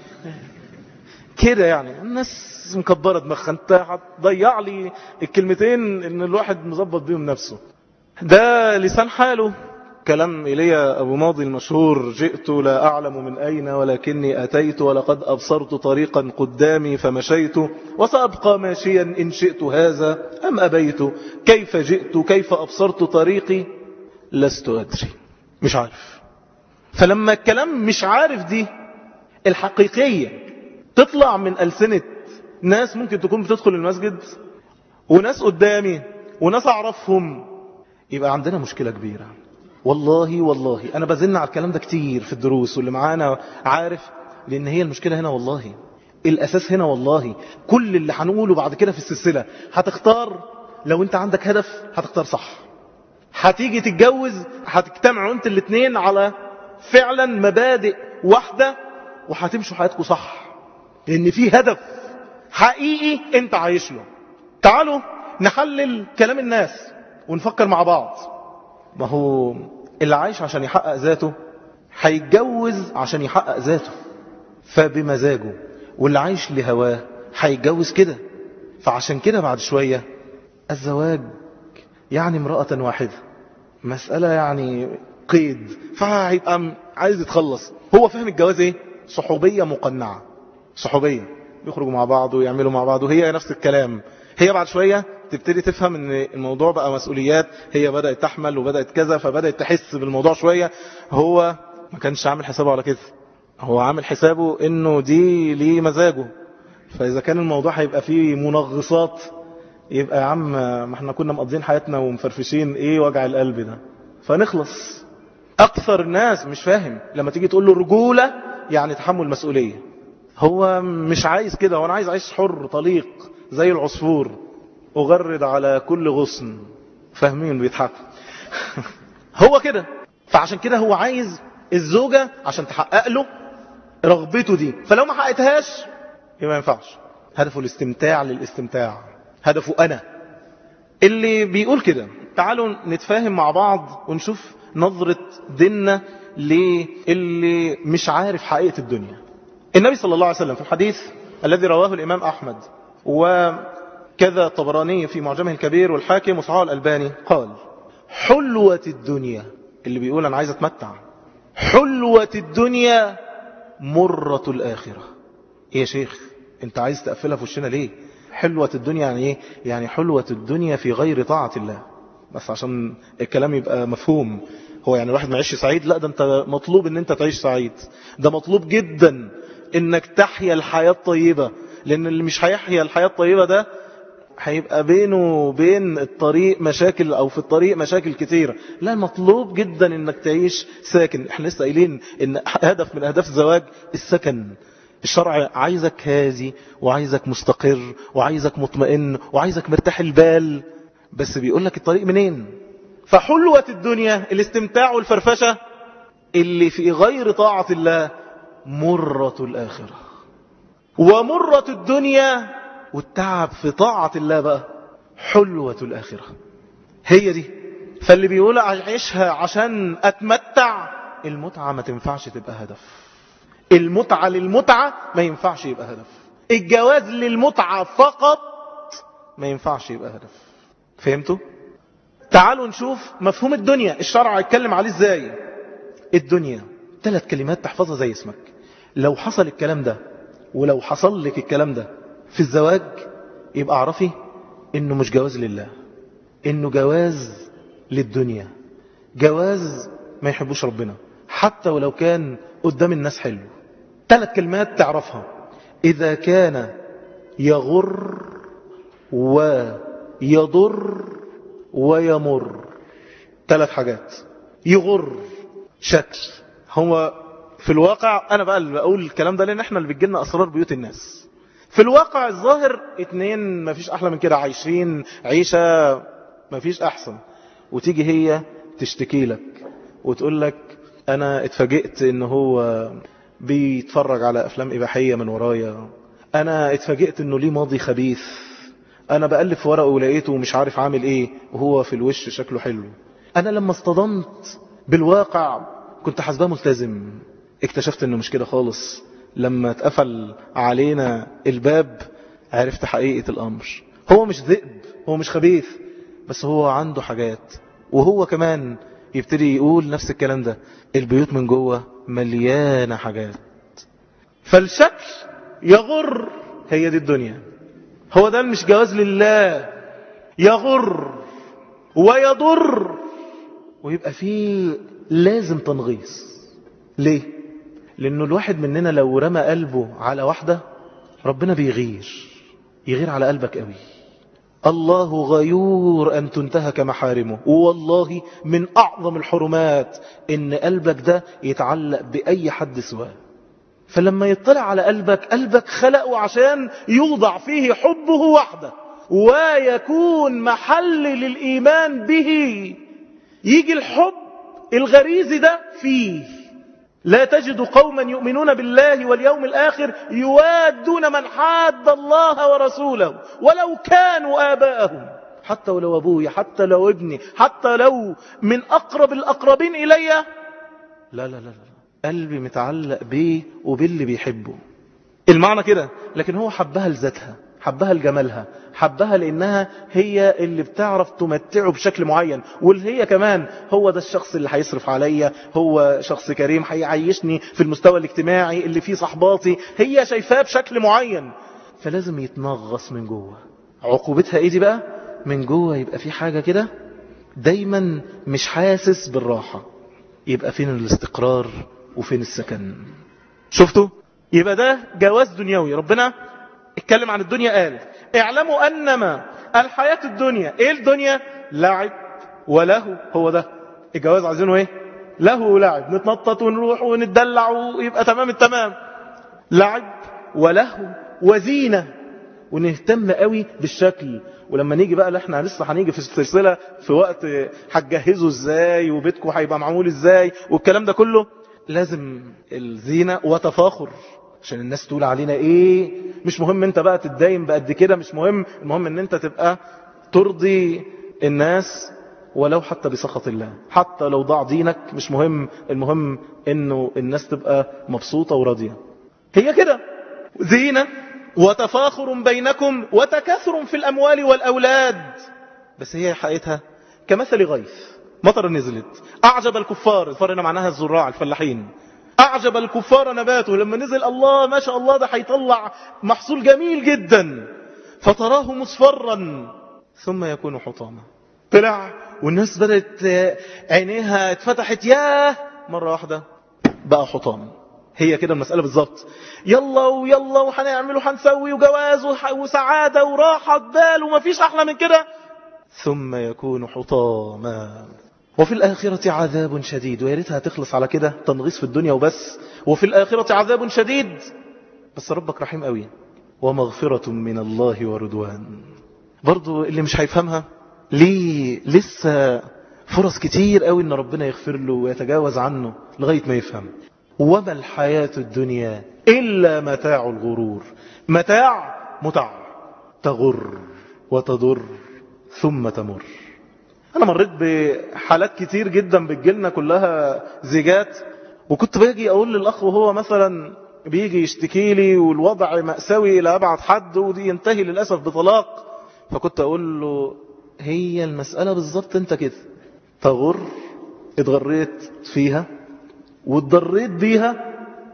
كده يعني الناس مكبرة دماغها انت هتضيع لي الكلمتين ان الواحد مظبط بيهم نفسه ده لسان حاله كلام إلي أبو ماضي المشهور جئت لا أعلم من أين ولكني أتيت ولقد أبصرت طريقا قدامي فمشيت وسأبقى ماشيا إن شئت هذا أم أبيت كيف جئت كيف أبصرت طريقي لست أدري مش عارف فلما الكلام مش عارف دي الحقيقية تطلع من ألسنة ناس ممكن تكون بتدخل المسجد وناس قدامي وناس أعرفهم يبقى عندنا مشكلة كبيرة والله والله أنا بزن على الكلام ده كتير في الدروس واللي معانا عارف لأن هي المشكلة هنا والله الأساس هنا والله كل اللي هنقوله بعد كده في السلسلة هتختار لو انت عندك هدف هتختار صح هتيجي تتجوز هتجتمعوا انت الاثنين على فعلا مبادئ واحدة وهتمشوا حياتكم صح لأن في هدف حقيقي انت عايش له تعالوا نحلل كلام الناس ونفكر مع بعض ما هو اللي عايش عشان يحقق ذاته هيتجوز عشان يحقق ذاته فبمزاجه واللي عايش لهواه هيتجوز كده فعشان كده بعد شوية الزواج يعني امرأة واحدة مسألة يعني قيد فهيبقى عايز يتخلص هو فهم الجواز ايه صحوبية مقنعة صحوبية يخرجوا مع بعض ويعملوا مع بعض وهي نفس الكلام هي بعد شوية تبتدي تفهم ان الموضوع بقى مسؤوليات هي بدأت تحمل وبدأت كذا فبدأت تحس بالموضوع شوية هو ما كانش عامل حسابه على كده هو عامل حسابه انه دي ليه مزاجه فإذا كان الموضوع هيبقى فيه منغصات يبقى يا عم ما احنا كنا مقضين حياتنا ومفرفشين ايه وجع القلب ده فنخلص اكثر الناس مش فاهم لما تيجي تقول له رجولة يعني تحمل مسؤولية هو مش عايز كده هو انا عايز اعيش حر طليق زي العصفور اغرد على كل غصن فاهمين بيضحكوا هو كده فعشان كده هو عايز الزوجة عشان تحقق له رغبته دي فلو ما حققتهاش يبقى ما ينفعش هدفه الاستمتاع للاستمتاع هدفه أنا اللي بيقول كده تعالوا نتفاهم مع بعض ونشوف نظرة ديننا للي مش عارف حقيقة الدنيا النبي صلى الله عليه وسلم في الحديث الذي رواه الإمام أحمد وكذا الطبراني في معجمه الكبير والحاكم وصحاه الألباني قال حلوة الدنيا اللي بيقول أنا عايز أتمتع حلوة الدنيا مرة الآخرة إيه يا شيخ انت عايز تقفلها في وشنا ليه حلوة الدنيا يعني ايه يعني حلوة الدنيا في غير طاعة الله بس عشان الكلام يبقى مفهوم هو يعني الواحد ما يعيش سعيد لا ده انت مطلوب ان انت تعيش سعيد ده مطلوب جدا انك تحيا الحياة الطيبة لان اللي مش هيحيا الحياة الطيبة ده هيبقى بينه وبين الطريق مشاكل او في الطريق مشاكل كتيرة لا مطلوب جدا انك تعيش ساكن احنا لسه قايلين ان هدف من اهداف الزواج السكن الشرع عايزك هادي وعايزك مستقر وعايزك مطمئن وعايزك مرتاح البال بس بيقول لك الطريق منين فحلوة الدنيا الاستمتاع والفرفشة اللي في غير طاعة الله مرة الآخرة ومرة الدنيا والتعب في طاعة الله بقى حلوة الآخرة هي دي فاللي بيقول أعيشها عشان أتمتع المتعة ما تنفعش تبقى هدف المتعة للمتعة ما ينفعش يبقى هدف الجواز للمتعة فقط ما ينفعش يبقى هدف فهمتوا؟ تعالوا نشوف مفهوم الدنيا الشرع يتكلم عليه ازاي الدنيا ثلاث كلمات تحفظها زي اسمك لو حصل الكلام ده ولو حصل لك الكلام ده في الزواج يبقى اعرفي انه مش جواز لله انه جواز للدنيا جواز ما يحبوش ربنا حتى ولو كان قدام الناس حلو ثلاث كلمات تعرفها إذا كان يغر ويضر ويمر ثلاث حاجات يغر شكل هو في الواقع أنا بقى اللي بقول الكلام ده لأن احنا اللي بتجيلنا أسرار بيوت الناس في الواقع الظاهر اتنين مفيش أحلى من كده عايشين عيشة مفيش أحسن وتيجي هي تشتكي لك وتقول لك أنا اتفاجئت إن هو بيتفرج على أفلام إباحية من ورايا أنا اتفاجئت إنه ليه ماضي خبيث أنا بألف ورقه ولقيته ومش عارف عامل إيه وهو في الوش شكله حلو أنا لما اصطدمت بالواقع كنت حسباه ملتزم اكتشفت إنه مش كده خالص لما اتقفل علينا الباب عرفت حقيقة الأمر هو مش ذئب هو مش خبيث بس هو عنده حاجات وهو كمان يبتدي يقول نفس الكلام ده البيوت من جوه مليانة حاجات فالشكل يغر هي دي الدنيا هو ده مش جواز لله يغر ويضر ويبقى فيه لازم تنغيص ليه لانه الواحد مننا لو رمى قلبه على واحدة ربنا بيغير يغير على قلبك قوي الله غيور أن تنتهك محارمه والله من أعظم الحرمات إن قلبك ده يتعلق بأي حد سواه فلما يطلع على قلبك قلبك خلقه عشان يوضع فيه حبه وحده ويكون محل للإيمان به يجي الحب الغريزي ده فيه لا تجد قوما يؤمنون بالله واليوم الآخر يوادون من حاد الله ورسوله ولو كانوا آباءهم حتى ولو أبوي حتى لو ابني حتى لو من أقرب الأقربين إلي لا لا لا لا قلبي متعلق بيه وباللي بيحبه المعنى كده لكن هو حبها لذاتها حبها لجمالها حبها لانها هي اللي بتعرف تمتعه بشكل معين واللي هي كمان هو ده الشخص اللي هيصرف عليا هو شخص كريم هيعيشني في المستوى الاجتماعي اللي فيه صحباتي هي شايفاه بشكل معين فلازم يتنغص من جوه عقوبتها ايه دي بقى من جوه يبقى في حاجة كده دايما مش حاسس بالراحة يبقى فين الاستقرار وفين السكن شفتوا يبقى ده جواز دنيوي ربنا اتكلم عن الدنيا قال اعلموا أنما الحياة الدنيا ايه الدنيا لعب وله هو ده الجواز عايزينه ايه له ولعب نتنطط ونروح ونتدلع ويبقى تمام التمام لعب وله وزينة ونهتم قوي بالشكل ولما نيجي بقى اللي احنا لسه هنيجي في السلسلة في وقت هتجهزوا ازاي وبيتكم هيبقى معمول ازاي والكلام ده كله لازم الزينة وتفاخر عشان الناس تقول علينا ايه مش مهم انت بقى تتداين بقد كده مش مهم المهم ان انت تبقى ترضي الناس ولو حتى بسخط الله حتى لو ضاع دينك مش مهم المهم انه الناس تبقى مبسوطة وراضية هي كده زينة وتفاخر بينكم وتكاثر في الأموال والأولاد بس هي حقيقتها كمثل غيث مطر نزلت أعجب الكفار الفار هنا معناها الزراع الفلاحين أعجب الكفار نباته لما نزل الله ما شاء الله ده هيطلع محصول جميل جدا فتراه مصفرا ثم يكون حطاما طلع والناس بدأت عينيها اتفتحت ياه مرة واحدة بقى حطام هي كده المسألة بالظبط يلا ويلا وهنعمل وهنسوي وجواز وسعادة وراحة بال ومفيش أحلى من كده ثم يكون حطاما وفي الآخرة عذاب شديد ويا ريتها تخلص على كده تنغيص في الدنيا وبس وفي الآخرة عذاب شديد بس ربك رحيم قوي ومغفرة من الله ورضوان برضو اللي مش هيفهمها ليه لسه فرص كتير قوي ان ربنا يغفر له ويتجاوز عنه لغاية ما يفهم وما الحياة الدنيا إلا متاع الغرور متاع متع تغر وتضر ثم تمر أنا مريت بحالات كتير جدا بتجيلنا كلها زيجات وكنت باجي أقول للأخ وهو مثلا بيجي يشتكي لي والوضع مأساوي إلى أبعد حد ودي ينتهي للأسف بطلاق فكنت أقول له هي المسألة بالظبط انت كده تغر اتغريت فيها واتضريت بيها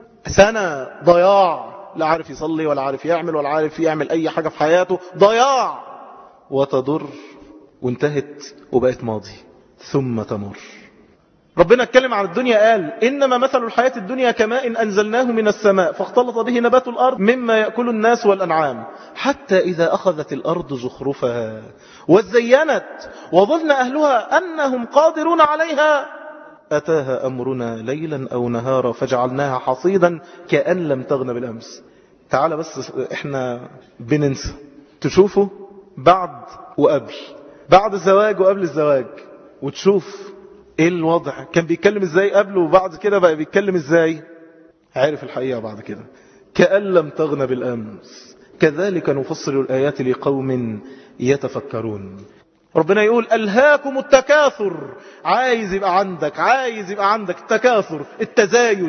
سنة ضياع لا عارف يصلي ولا عارف يعمل ولا عارف يعمل أي حاجة في حياته ضياع وتضر وانتهت وبقت ماضي ثم تمر ربنا اتكلم عن الدنيا قال إنما مثل الحياة الدنيا كماء أنزلناه من السماء فاختلط به نبات الأرض مما يأكل الناس والأنعام حتى إذا أخذت الأرض زخرفها وزينت وظن أهلها أنهم قادرون عليها أتاها أمرنا ليلا أو نهارا فجعلناها حصيدا كأن لم تغن بالأمس تعال بس احنا بننسى تشوفوا بعد وقبل بعد الزواج وقبل الزواج وتشوف ايه الوضع كان بيتكلم ازاي قبله وبعد كده بقى بيتكلم ازاي عارف الحقيقة بعد كده كأن لم تغن بالأمس كذلك نفصل الآيات لقوم يتفكرون ربنا يقول ألهاكم التكاثر عايز يبقى عندك عايز يبقى عندك التكاثر التزايد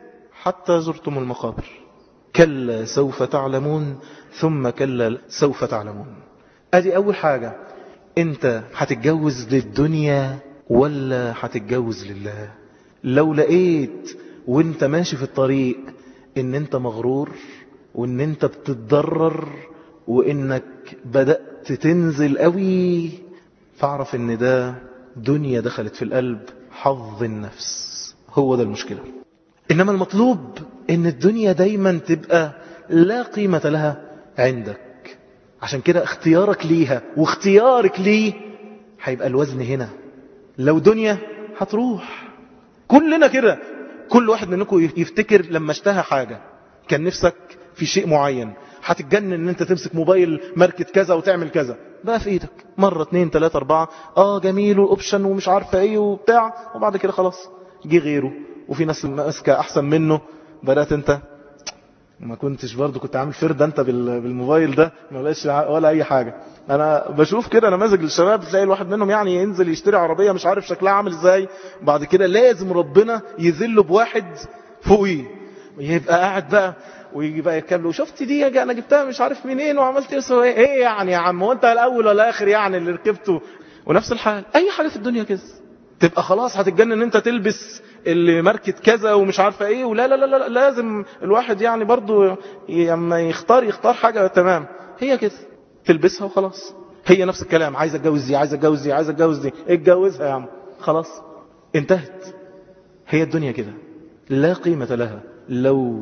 حتى زرتم المقابر كلا سوف تعلمون ثم كلا سوف تعلمون ادي اول حاجة انت هتتجوز للدنيا ولا هتتجوز لله لو لقيت وانت ماشي في الطريق ان انت مغرور وان انت بتتضرر وانك بدأت تنزل قوي فاعرف ان ده دنيا دخلت في القلب حظ النفس هو ده المشكلة انما المطلوب ان الدنيا دايما تبقى لا قيمة لها عندك عشان كده اختيارك ليها واختيارك ليه هيبقى الوزن هنا لو دنيا هتروح كلنا كده كل واحد منكم يفتكر لما اشتهى حاجة كان نفسك في شيء معين هتتجنن ان انت تمسك موبايل ماركة كذا وتعمل كذا بقى في ايدك مرة اتنين تلاتة اربعة اه جميل واوبشن ومش عارفة ايه وبتاع وبعد كده خلاص جه غيره وفي ناس ماسكة احسن منه بدأت انت ما كنتش برضه كنت عامل فرد انت بالموبايل ده ما لقيتش ولا اي حاجة انا بشوف كده نماذج للشباب تلاقي الواحد منهم يعني ينزل يشتري عربية مش عارف شكلها عامل ازاي بعد كده لازم ربنا يذله بواحد فوقيه يبقى قاعد بقى ويجي بقى يتكلم له شفت دي انا جبتها مش عارف منين وعملت ايه ايه يعني يا عم هو انت الاول ولا الاخر يعني اللي ركبته ونفس الحال اي حاجة في الدنيا كده تبقى خلاص هتتجنن ان انت تلبس اللي ماركة كذا ومش عارفة ايه ولا لا لا لا لازم الواحد يعني برضو لما يختار يختار حاجة تمام هي كده تلبسها وخلاص هي نفس الكلام عايز اتجوز دي عايز اتجوز دي عايز اتجوز دي اتجوزها يا عم خلاص انتهت هي الدنيا كده لا قيمة لها لو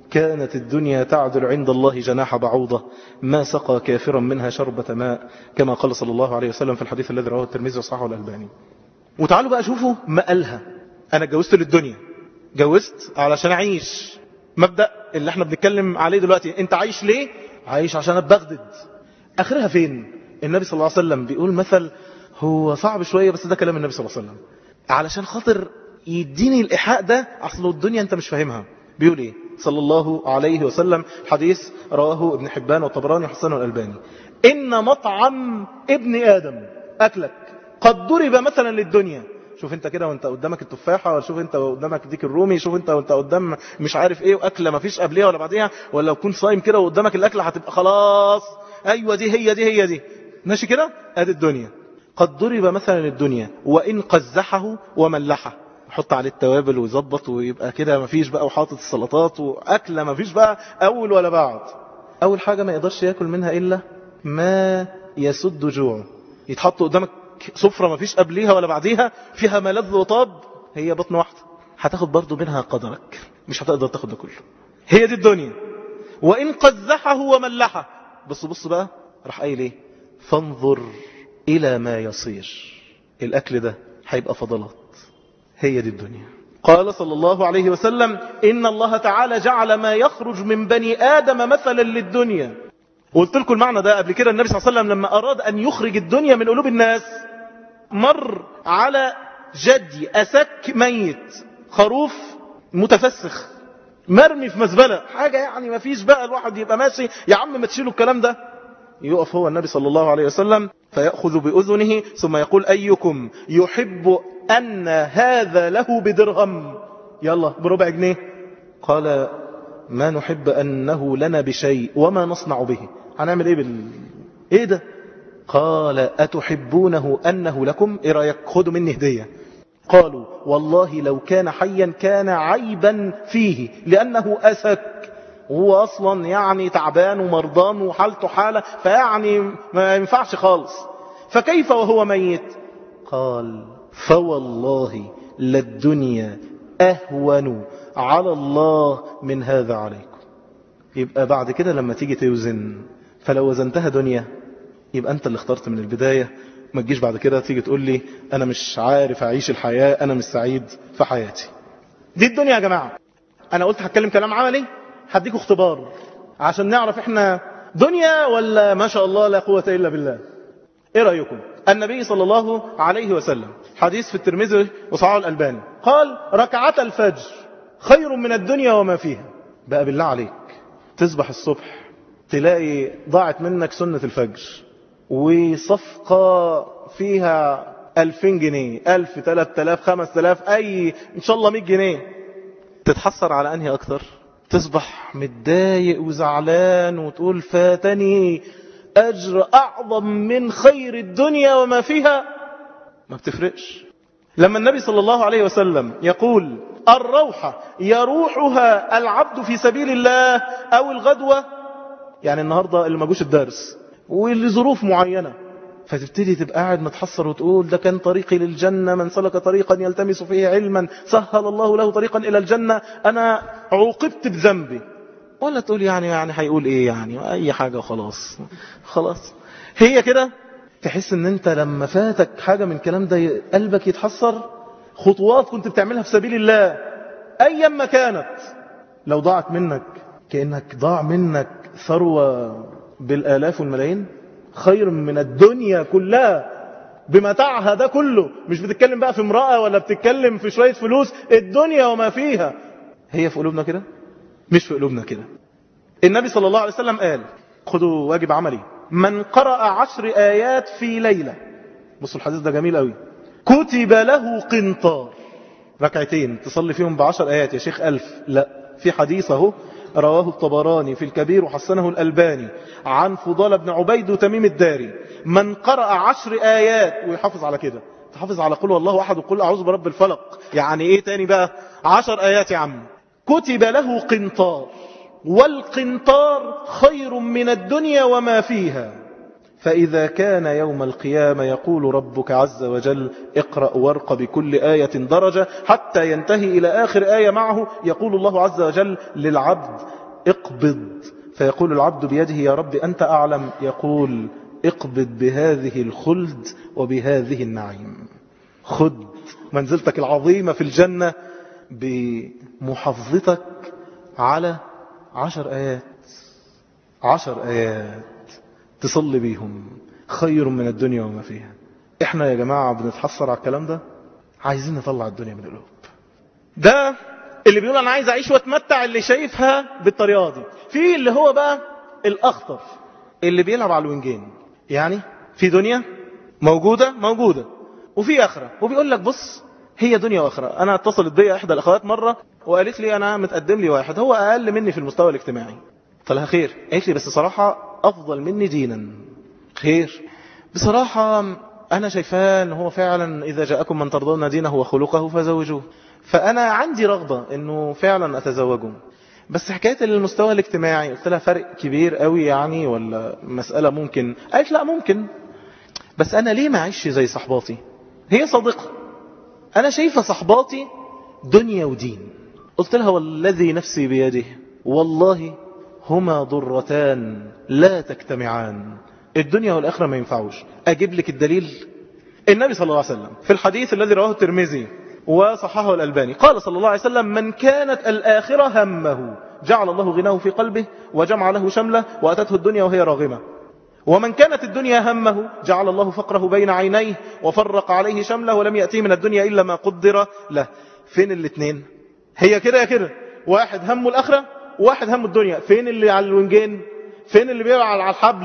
كانت الدنيا تعدل عند الله جناح بعوضة ما سقى كافرا منها شربة ماء كما قال صلى الله عليه وسلم في الحديث الذي رواه الترمذي وصححه الألباني وتعالوا بقى شوفوا مقالها أنا اتجوزت للدنيا جوزت علشان أعيش مبدأ اللي احنا بنتكلم عليه دلوقتي انت عايش ليه عايش عشان ابغدد اخرها فين النبي صلى الله عليه وسلم بيقول مثل هو صعب شوية بس ده كلام النبي صلى الله عليه وسلم علشان خاطر يديني الإيحاء ده أصل الدنيا أنت مش فاهمها بيقول إيه صلى الله عليه وسلم حديث رواه ابن حبان والطبراني وحسن الألباني إن مطعم ابن آدم أكلك قد ضرب مثلا للدنيا شوف انت كده وانت قدامك التفاحة ولا شوف انت قدامك ديك الرومي شوف انت وانت قدام مش عارف ايه واكلة ما فيش قبلها ولا بعديها ولا لو كنت صايم كده وقدامك الاكلة هتبقى خلاص ايوه دي هي دي هي دي ماشي كده ادي الدنيا قد ضرب مثلا الدنيا وان قزحه وملحه حط عليه التوابل ويظبط ويبقى كده مفيش بقى وحاطط السلطات واكله مفيش بقى اول ولا بعد اول حاجه ما يقدرش ياكل منها الا ما يسد جوعه يتحط قدامك سفرة مفيش قبليها ولا بعديها فيها ملذ وطاب هي بطن واحدة هتاخد برضو منها قدرك مش هتقدر تاخد ده كله هي دي الدنيا وإن قزحه وملحه بص بص بقى راح قايل ايه فانظر إلى ما يصير الأكل ده هيبقى فضلات هي دي الدنيا قال صلى الله عليه وسلم إن الله تعالى جعل ما يخرج من بني آدم مثلا للدنيا وقلت لكم المعنى ده قبل كده النبي صلى الله عليه وسلم لما أراد أن يخرج الدنيا من قلوب الناس مر على جدي أسك ميت خروف متفسخ مرمي في مزبلة حاجة يعني ما فيش بقى الواحد يبقى ماشي يا عم ما تشيلوا الكلام ده يقف هو النبي صلى الله عليه وسلم فيأخذ بأذنه ثم يقول أيكم يحب أن هذا له بدرهم يلا بربع جنيه قال ما نحب أنه لنا بشيء وما نصنع به هنعمل ايه بال ايه ده قال أتحبونه أنه لكم ايه رأيك خدوا مني هدية قالوا والله لو كان حيا كان عيبا فيه لأنه أسك هو أصلا يعني تعبان ومرضان وحالته حالة فيعني ما ينفعش خالص فكيف وهو ميت قال فوالله للدنيا أهون على الله من هذا عليكم يبقى بعد كده لما تيجي توزن فلو وزنتها دنيا يبقى أنت اللي اخترت من البداية ما تجيش بعد كده تيجي تقول لي أنا مش عارف أعيش الحياة أنا مش سعيد في حياتي دي الدنيا يا جماعة أنا قلت هتكلم كلام عملي هديكوا اختبار عشان نعرف احنا دنيا ولا ما شاء الله لا قوة إلا بالله ايه رأيكم النبي صلى الله عليه وسلم حديث في الترمذي وصححه الألباني قال ركعة الفجر خير من الدنيا وما فيها بقى بالله عليك تصبح الصبح تلاقي ضاعت منك سنة الفجر وصفقة فيها ألفين جنيه ألف تلات تلاف خمس تلاف أي إن شاء الله مئة جنيه تتحسر على أنهي أكتر تصبح متضايق وزعلان وتقول فاتني أجر أعظم من خير الدنيا وما فيها ما بتفرقش لما النبي صلى الله عليه وسلم يقول الروحة يروحها العبد في سبيل الله أو الغدوة يعني النهاردة اللي ما جوش الدرس ولظروف معينة فتبتدي تبقى قاعد متحسر وتقول ده كان طريقي للجنة من سلك طريقا يلتمس فيه علما سهل الله له طريقا إلى الجنة أنا عوقبت بذنبي ولا تقول يعني يعني هيقول ايه يعني اي حاجة خلاص خلاص هي كده تحس ان انت لما فاتك حاجة من الكلام ده قلبك يتحسر خطوات كنت بتعملها في سبيل الله ايا ما كانت لو ضاعت منك كأنك ضاع منك ثروة بالالاف والملايين خير من الدنيا كلها بمتاعها ده كله مش بتتكلم بقى في امرأة ولا بتتكلم في شوية فلوس الدنيا وما فيها هي في قلوبنا كده مش في قلوبنا كده النبي صلى الله عليه وسلم قال خذوا واجب عملي من قرأ عشر آيات في ليلة بصوا الحديث ده جميل قوي كتب له قنطار ركعتين تصلي فيهم بعشر آيات يا شيخ ألف لا في حديث اهو رواه الطبراني في الكبير وحسنه الألباني عن فضال بن عبيد وتميم الداري من قرأ عشر آيات ويحافظ على كده تحافظ على قل والله أحد وقل أعوذ برب الفلق يعني إيه تاني بقى عشر آيات يا عم كتب له قنطار والقنطار خير من الدنيا وما فيها فإذا كان يوم القيامة يقول ربك عز وجل اقرأ وارق بكل آية درجة حتى ينتهي إلى آخر آية معه يقول الله عز وجل للعبد اقبض فيقول العبد بيده يا رب أنت أعلم يقول اقبض بهذه الخلد وبهذه النعيم خد منزلتك العظيمة في الجنة بمحافظتك على عشر آيات عشر آيات تصلي بيهم خير من الدنيا وما فيها احنا يا جماعة بنتحصر على الكلام ده عايزين نطلع الدنيا من القلوب ده اللي بيقول انا عايز اعيش واتمتع اللي شايفها بالطريقة دي في اللي هو بقى الاخطر اللي بيلعب على الوينجين يعني في دنيا موجودة موجودة وفي اخرة وبيقول لك بص هي دنيا واخرة انا اتصلت بي احدى الاخوات مرة وقالت لي انا متقدم لي واحد هو اقل مني في المستوى الاجتماعي فلها خير قالت لي بس صراحة افضل مني دينا خير بصراحة انا شايفاه ان هو فعلا اذا جاءكم من ترضون دينه وخلقه فزوجوه فانا عندي رغبة انه فعلا اتزوجه بس حكاية المستوى الاجتماعي قلت لها فرق كبير قوي يعني ولا مسألة ممكن قالت لا ممكن بس انا ليه ما اعيش زي صحباتي هي صادقة انا شايفة صحباتي دنيا ودين قلت لها والذي نفسي بيده والله هما ضرتان لا تجتمعان الدنيا والآخرة ما ينفعوش أجيب لك الدليل النبي صلى الله عليه وسلم في الحديث الذي رواه الترمذي وصححه الألباني قال صلى الله عليه وسلم من كانت الآخرة همه جعل الله غناه في قلبه وجمع له شمله وأتته الدنيا وهي راغمة ومن كانت الدنيا همه جعل الله فقره بين عينيه وفرق عليه شمله ولم يأتيه من الدنيا إلا ما قدر له فين الاثنين هي كده يا كده واحد همه الآخرة واحد همه الدنيا فين اللي على الونجين فين اللي بيبقى على الحبل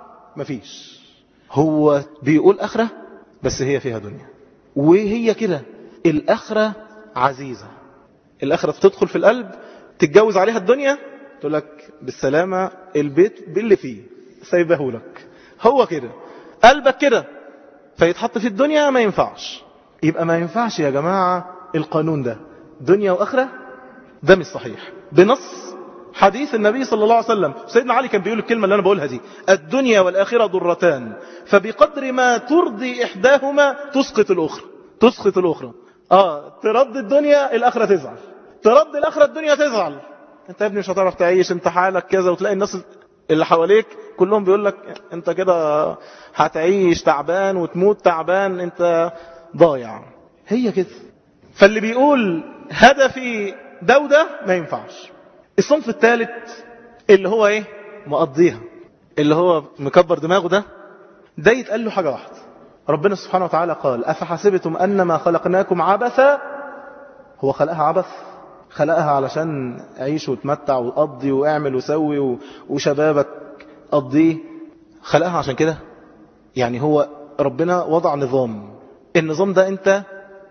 مفيش هو بيقول آخرة بس هي فيها دنيا وهي كده الآخرة عزيزة الآخرة تدخل في القلب تتجوز عليها الدنيا تقول لك بالسلامة البيت باللي فيه سايبه لك هو كده قلبك كده فيتحط في الدنيا ما ينفعش يبقى ما ينفعش يا جماعة القانون ده دنيا وآخرة ده مش صحيح بنص حديث النبي صلى الله عليه وسلم سيدنا علي كان بيقول الكلمة اللي أنا بقولها دي الدنيا والآخرة ضرتان فبقدر ما ترضي إحداهما تسقط الأخرى تسقط الأخرى آه ترد الدنيا الآخرة تزعل ترد الآخرة الدنيا تزعل انت يا ابني مش هتعرف تعيش انت حالك كذا وتلاقي الناس اللي حواليك كلهم بيقول لك انت كده هتعيش تعبان وتموت تعبان انت ضايع هي كده فاللي بيقول هدفي ده وده ما ينفعش الصنف الثالث اللي هو ايه مقضيها اللي هو مكبر دماغه ده ده يتقال له حاجة واحدة ربنا سبحانه وتعالى قال أفحسبتم أنما خلقناكم عبثا هو خلقها عبث خلقها علشان عيش وتمتع وقضي واعمل وسوي وشبابك قضيه خلقها عشان كده يعني هو ربنا وضع نظام النظام ده انت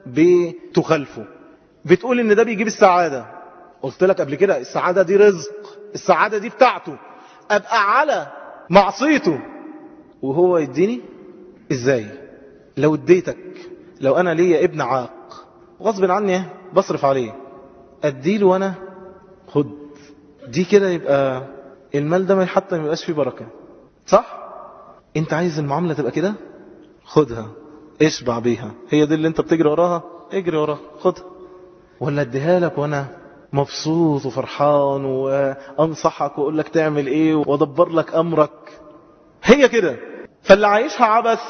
بتخلفه بتقول ان ده بيجيب السعادة قلت لك قبل كده السعادة دي رزق السعادة دي بتاعته ابقى على معصيته وهو يديني ازاي لو اديتك لو انا ليا ابن عاق غصب عني بصرف عليه اديله وانا خد دي كده يبقى المال ده ما حتى ما يبقاش فيه بركة صح انت عايز المعاملة تبقى كده خدها اشبع بيها هي دي اللي انت بتجري وراها اجري وراها خدها ولا اديها لك وانا مبسوط وفرحان وانصحك واقول لك تعمل ايه وادبر لك امرك هي كده فاللي عايشها عبث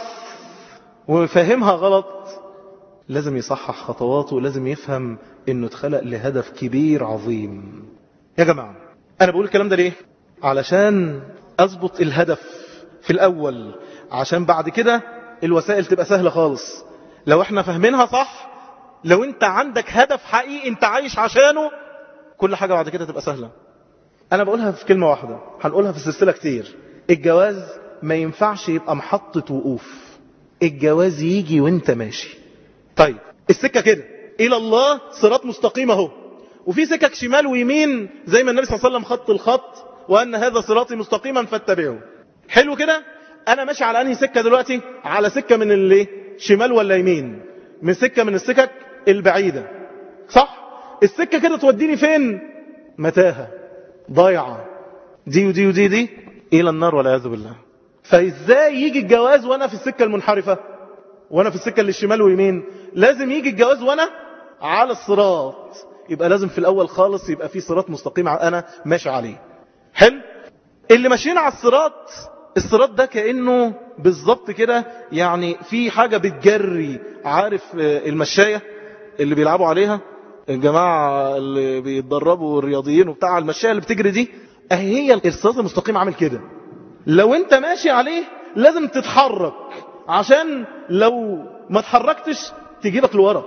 وفاهمها غلط لازم يصحح خطواته لازم يفهم انه اتخلق لهدف كبير عظيم يا جماعة انا بقول الكلام ده ليه علشان اضبط الهدف في الاول عشان بعد كده الوسائل تبقى سهلة خالص لو احنا فاهمينها صح لو انت عندك هدف حقيقي انت عايش عشانه كل حاجة بعد كده تبقى سهلة انا بقولها في كلمة واحدة هنقولها في السلسلة كتير الجواز ما ينفعش يبقى محطة وقوف الجواز يجي وانت ماشي طيب السكة كده الى الله صراط مستقيم اهو وفي سكك شمال ويمين زي ما النبي صلى الله عليه وسلم خط الخط وان هذا صراطي مستقيما فاتبعوه حلو كده انا ماشي على انهي سكة دلوقتي على سكة من اللي شمال ولا يمين من سكة من السكك البعيدة صح السكة كده توديني فين متاهة ضايعة دي ودي ودي دي الى النار والعياذ بالله فازاي يجي الجواز وانا في السكة المنحرفة وانا في السكة اللي الشمال واليمين لازم يجي الجواز وانا على الصراط يبقى لازم في الاول خالص يبقى في صراط مستقيم انا ماشي عليه حلو اللي ماشيين على الصراط الصراط ده كأنه بالظبط كده يعني في حاجة بتجري عارف المشاية اللي بيلعبوا عليها الجماعة اللي بيتدربوا الرياضيين وبتاع المشاية اللي بتجري دي اهي هي الصراط المستقيم عامل كده لو انت ماشي عليه لازم تتحرك عشان لو ما تحركتش تجيبك لورا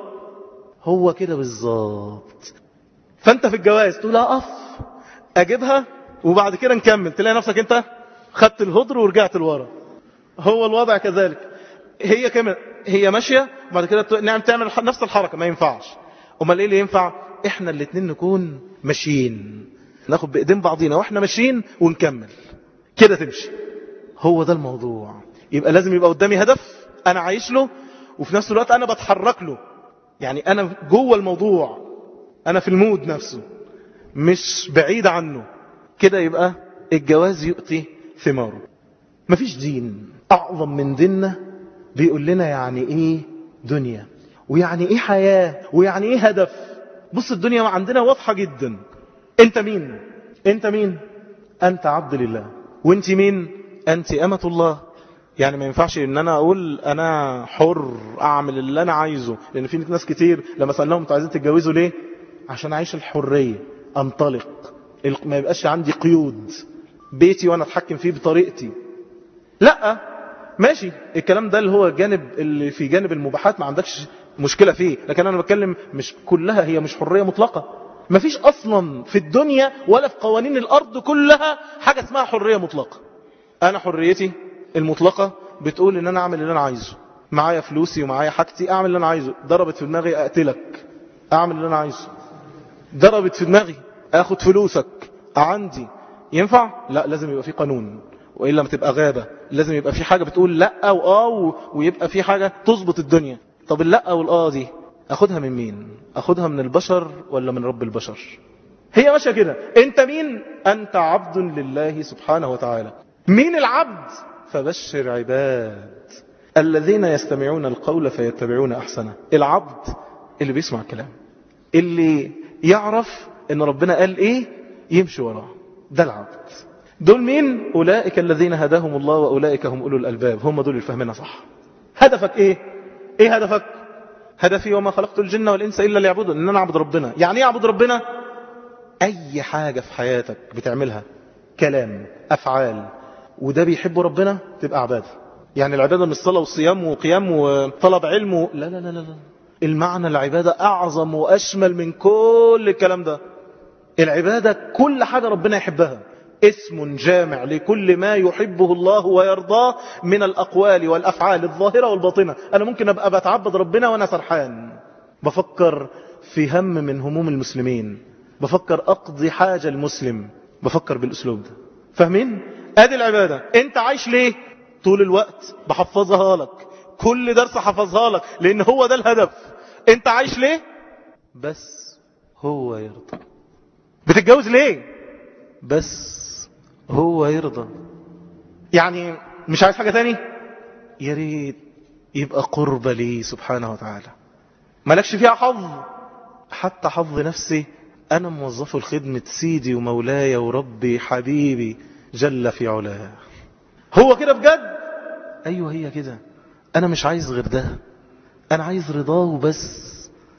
هو كده بالظبط فانت في الجواز تقول اقف اجيبها وبعد كده نكمل تلاقي نفسك انت خدت الهدر ورجعت لورا هو الوضع كذلك هي كمان هي ماشية وبعد كده نعم تعمل نفس الحركة ما ينفعش امال ايه اللي ينفع احنا الاتنين نكون ماشيين ناخد بايدين بعضينا واحنا ماشيين ونكمل كده تمشي هو ده الموضوع يبقى لازم يبقى قدامي هدف انا عايش له وفي نفس الوقت انا بتحرك له يعني انا جوه الموضوع انا في المود نفسه مش بعيد عنه كده يبقى الجواز يؤتي ثماره مفيش دين اعظم من ديننا بيقول لنا يعني ايه دنيا ويعني ايه حياة ويعني ايه هدف بص الدنيا عندنا واضحة جدا انت مين انت مين انت عبد لله وانت مين انت امة الله يعني ما ينفعش ان انا اقول انا حر اعمل اللي انا عايزه لان في ناس كتير لما سألناهم انتوا عايزين تتجوزوا ليه عشان اعيش الحرية انطلق ما يبقاش عندي قيود بيتي وانا اتحكم فيه بطريقتي لا ماشي الكلام ده اللي هو جانب اللي في جانب المباحات ما عندكش مشكلة فيه لكن انا بتكلم مش كلها هي مش حرية مطلقة ما فيش اصلا في الدنيا ولا في قوانين الارض كلها حاجة اسمها حرية مطلقة انا حريتي المطلقة بتقول ان انا اعمل اللي انا عايزه معايا فلوسي ومعايا حاجتي اعمل اللي انا عايزه ضربت في دماغي اقتلك اعمل اللي انا عايزه ضربت في دماغي اخد فلوسك عندي ينفع لا لازم يبقى في قانون وإلا ما تبقى غابة لازم يبقى في حاجة بتقول لا وآه ويبقى في حاجة تظبط الدنيا طب اللا والآه دي أخدها من مين أخدها من البشر ولا من رب البشر هي ماشية كده أنت مين أنت عبد لله سبحانه وتعالى مين العبد فبشر عباد الذين يستمعون القول فيتبعون أحسنه العبد اللي بيسمع الكلام اللي يعرف ان ربنا قال ايه يمشي وراه ده العبد دول مين أولئك الذين هداهم الله وأولئك هم أولو الألباب هم دول الفهمنا صح هدفك إيه إيه هدفك هدفي وما خلقت الجن والإنس إلا ليعبدون إن أنا أعبد ربنا يعني إيه أعبد ربنا أي حاجة في حياتك بتعملها كلام أفعال وده بيحب ربنا تبقى عبادة يعني العبادة مش صلاة وصيام وقيام وطلب علم و... لا لا لا لا المعنى العبادة أعظم وأشمل من كل الكلام ده العبادة كل حاجة ربنا يحبها اسم جامع لكل ما يحبه الله ويرضاه من الأقوال والأفعال الظاهرة والباطنة أنا ممكن أبقى بتعبد ربنا وأنا سرحان بفكر في هم من هموم المسلمين بفكر أقضي حاجة المسلم بفكر بالأسلوب ده فاهمين؟ ادي العبادة انت عايش ليه؟ طول الوقت بحفظها لك كل درس حفظها لك لأن هو ده الهدف انت عايش ليه؟ بس هو يرضى بتتجوز ليه؟ بس هو يرضى يعني مش عايز حاجة تاني يا ريت يبقى قرب لي سبحانه وتعالى مالكش فيها حظ حتى حظ نفسي أنا موظفه لخدمة سيدي ومولاي وربي حبيبي جل في علاه هو كده بجد أيوة هي كده أنا مش عايز غير ده أنا عايز رضاه وبس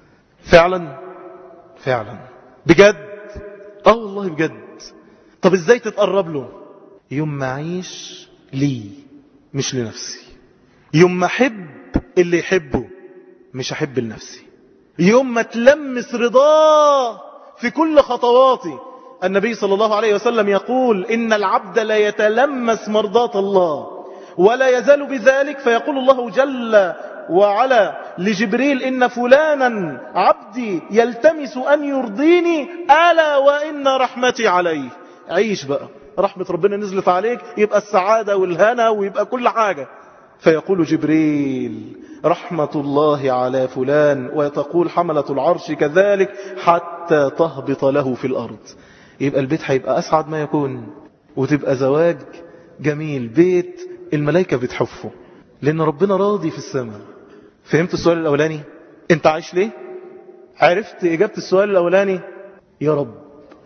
فعلا فعلا بجد اه والله بجد طب ازاي تتقرب له يوم ما اعيش لي مش لنفسي يوم ما احب اللي يحبه مش احب لنفسي يوم ما تلمس رضاه في كل خطواتي النبي صلى الله عليه وسلم يقول إن العبد لا يتلمس مرضاة الله ولا يزال بذلك فيقول الله جل وعلا لجبريل إن فلانا عبدي يلتمس أن يرضيني ألا وإن رحمتي عليه عيش بقى رحمة ربنا نزلت عليك يبقى السعادة والهنا ويبقى كل حاجة فيقول جبريل رحمة الله على فلان وتقول حملة العرش كذلك حتى تهبط له في الأرض يبقى البيت هيبقى أسعد ما يكون وتبقى زواج جميل بيت الملائكة بتحفه لأن ربنا راضي في السماء فهمت السؤال الأولاني انت عايش ليه عرفت إجابة السؤال الأولاني يا رب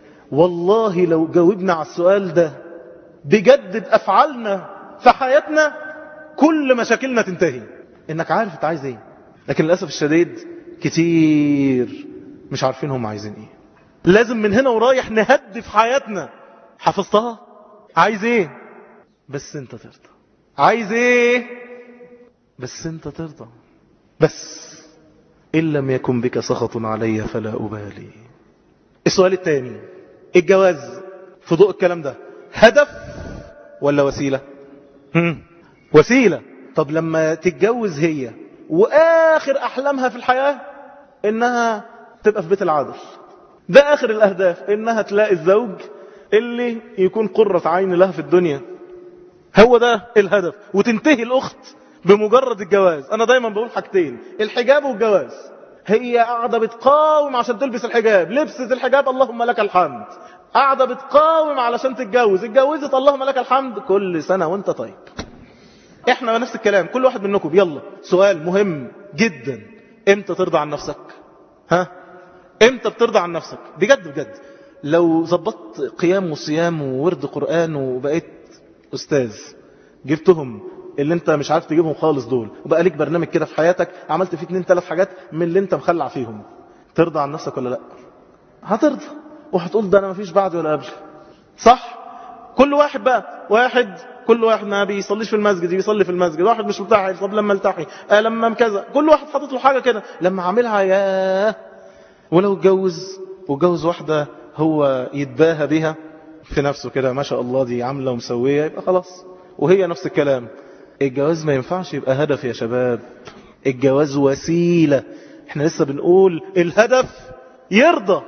والله لو جاوبنا على السؤال ده بجد بأفعالنا في حياتنا كل مشاكلنا تنتهي انك عارف انت عايز ايه لكن للأسف الشديد كتير مش عارفين هم عايزين ايه لازم من هنا ورايح نهدف حياتنا حفظتها عايز ايه بس انت ترضى عايز ايه بس انت ترضى بس إن لم يكن بك سخط علي فلا أبالي السؤال الثاني الجواز في ضوء الكلام ده هدف ولا وسيلة هم. وسيلة طب لما تتجوز هي وآخر أحلامها في الحياة إنها تبقى في بيت العدل ده آخر الأهداف إنها تلاقي الزوج اللي يكون قرة عين لها في الدنيا هو ده الهدف وتنتهي الأخت بمجرد الجواز أنا دايما بقول حاجتين الحجاب والجواز هي قاعدة بتقاوم عشان تلبس الحجاب لبست الحجاب اللهم لك الحمد قاعدة بتقاوم علشان تتجوز اتجوزت اللهم لك الحمد كل سنة وانت طيب احنا نفس الكلام كل واحد منكم يلا سؤال مهم جدا امتى ترضى عن نفسك ها امتى بترضى عن نفسك بجد بجد لو ظبطت قيام وصيام وورد قرآن وبقيت أستاذ جبتهم اللي انت مش عارف تجيبهم خالص دول وبقى ليك برنامج كده في حياتك عملت فيه اتنين تلات حاجات من اللي انت مخلع فيهم ترضى عن نفسك ولا لا هترضى وهتقول ده انا مفيش بعد ولا قبل صح كل واحد بقى واحد كل واحد ما بيصليش في المسجد يصلي في المسجد واحد مش ملتحي طب لما التحي آه لما كذا كل واحد حاطط له حاجه كده لما عاملها ياه ولو اتجوز واتجوز واحده هو يتباهى بها في نفسه كده ما شاء الله دي عامله ومسويه يبقى خلاص وهي نفس الكلام الجواز ما ينفعش يبقى هدف يا شباب الجواز وسيلة احنا لسه بنقول الهدف يرضى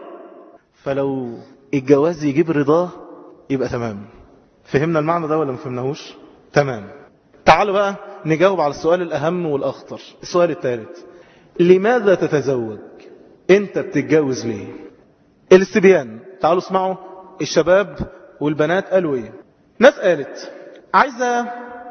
فلو الجواز يجيب رضاه يبقى تمام فهمنا المعنى ده ولا ما فهمناهوش تمام تعالوا بقى نجاوب على السؤال الأهم والأخطر السؤال الثالث لماذا تتزوج انت بتتجوز ليه الاستبيان تعالوا اسمعوا الشباب والبنات قالوا ايه ناس قالت عايزة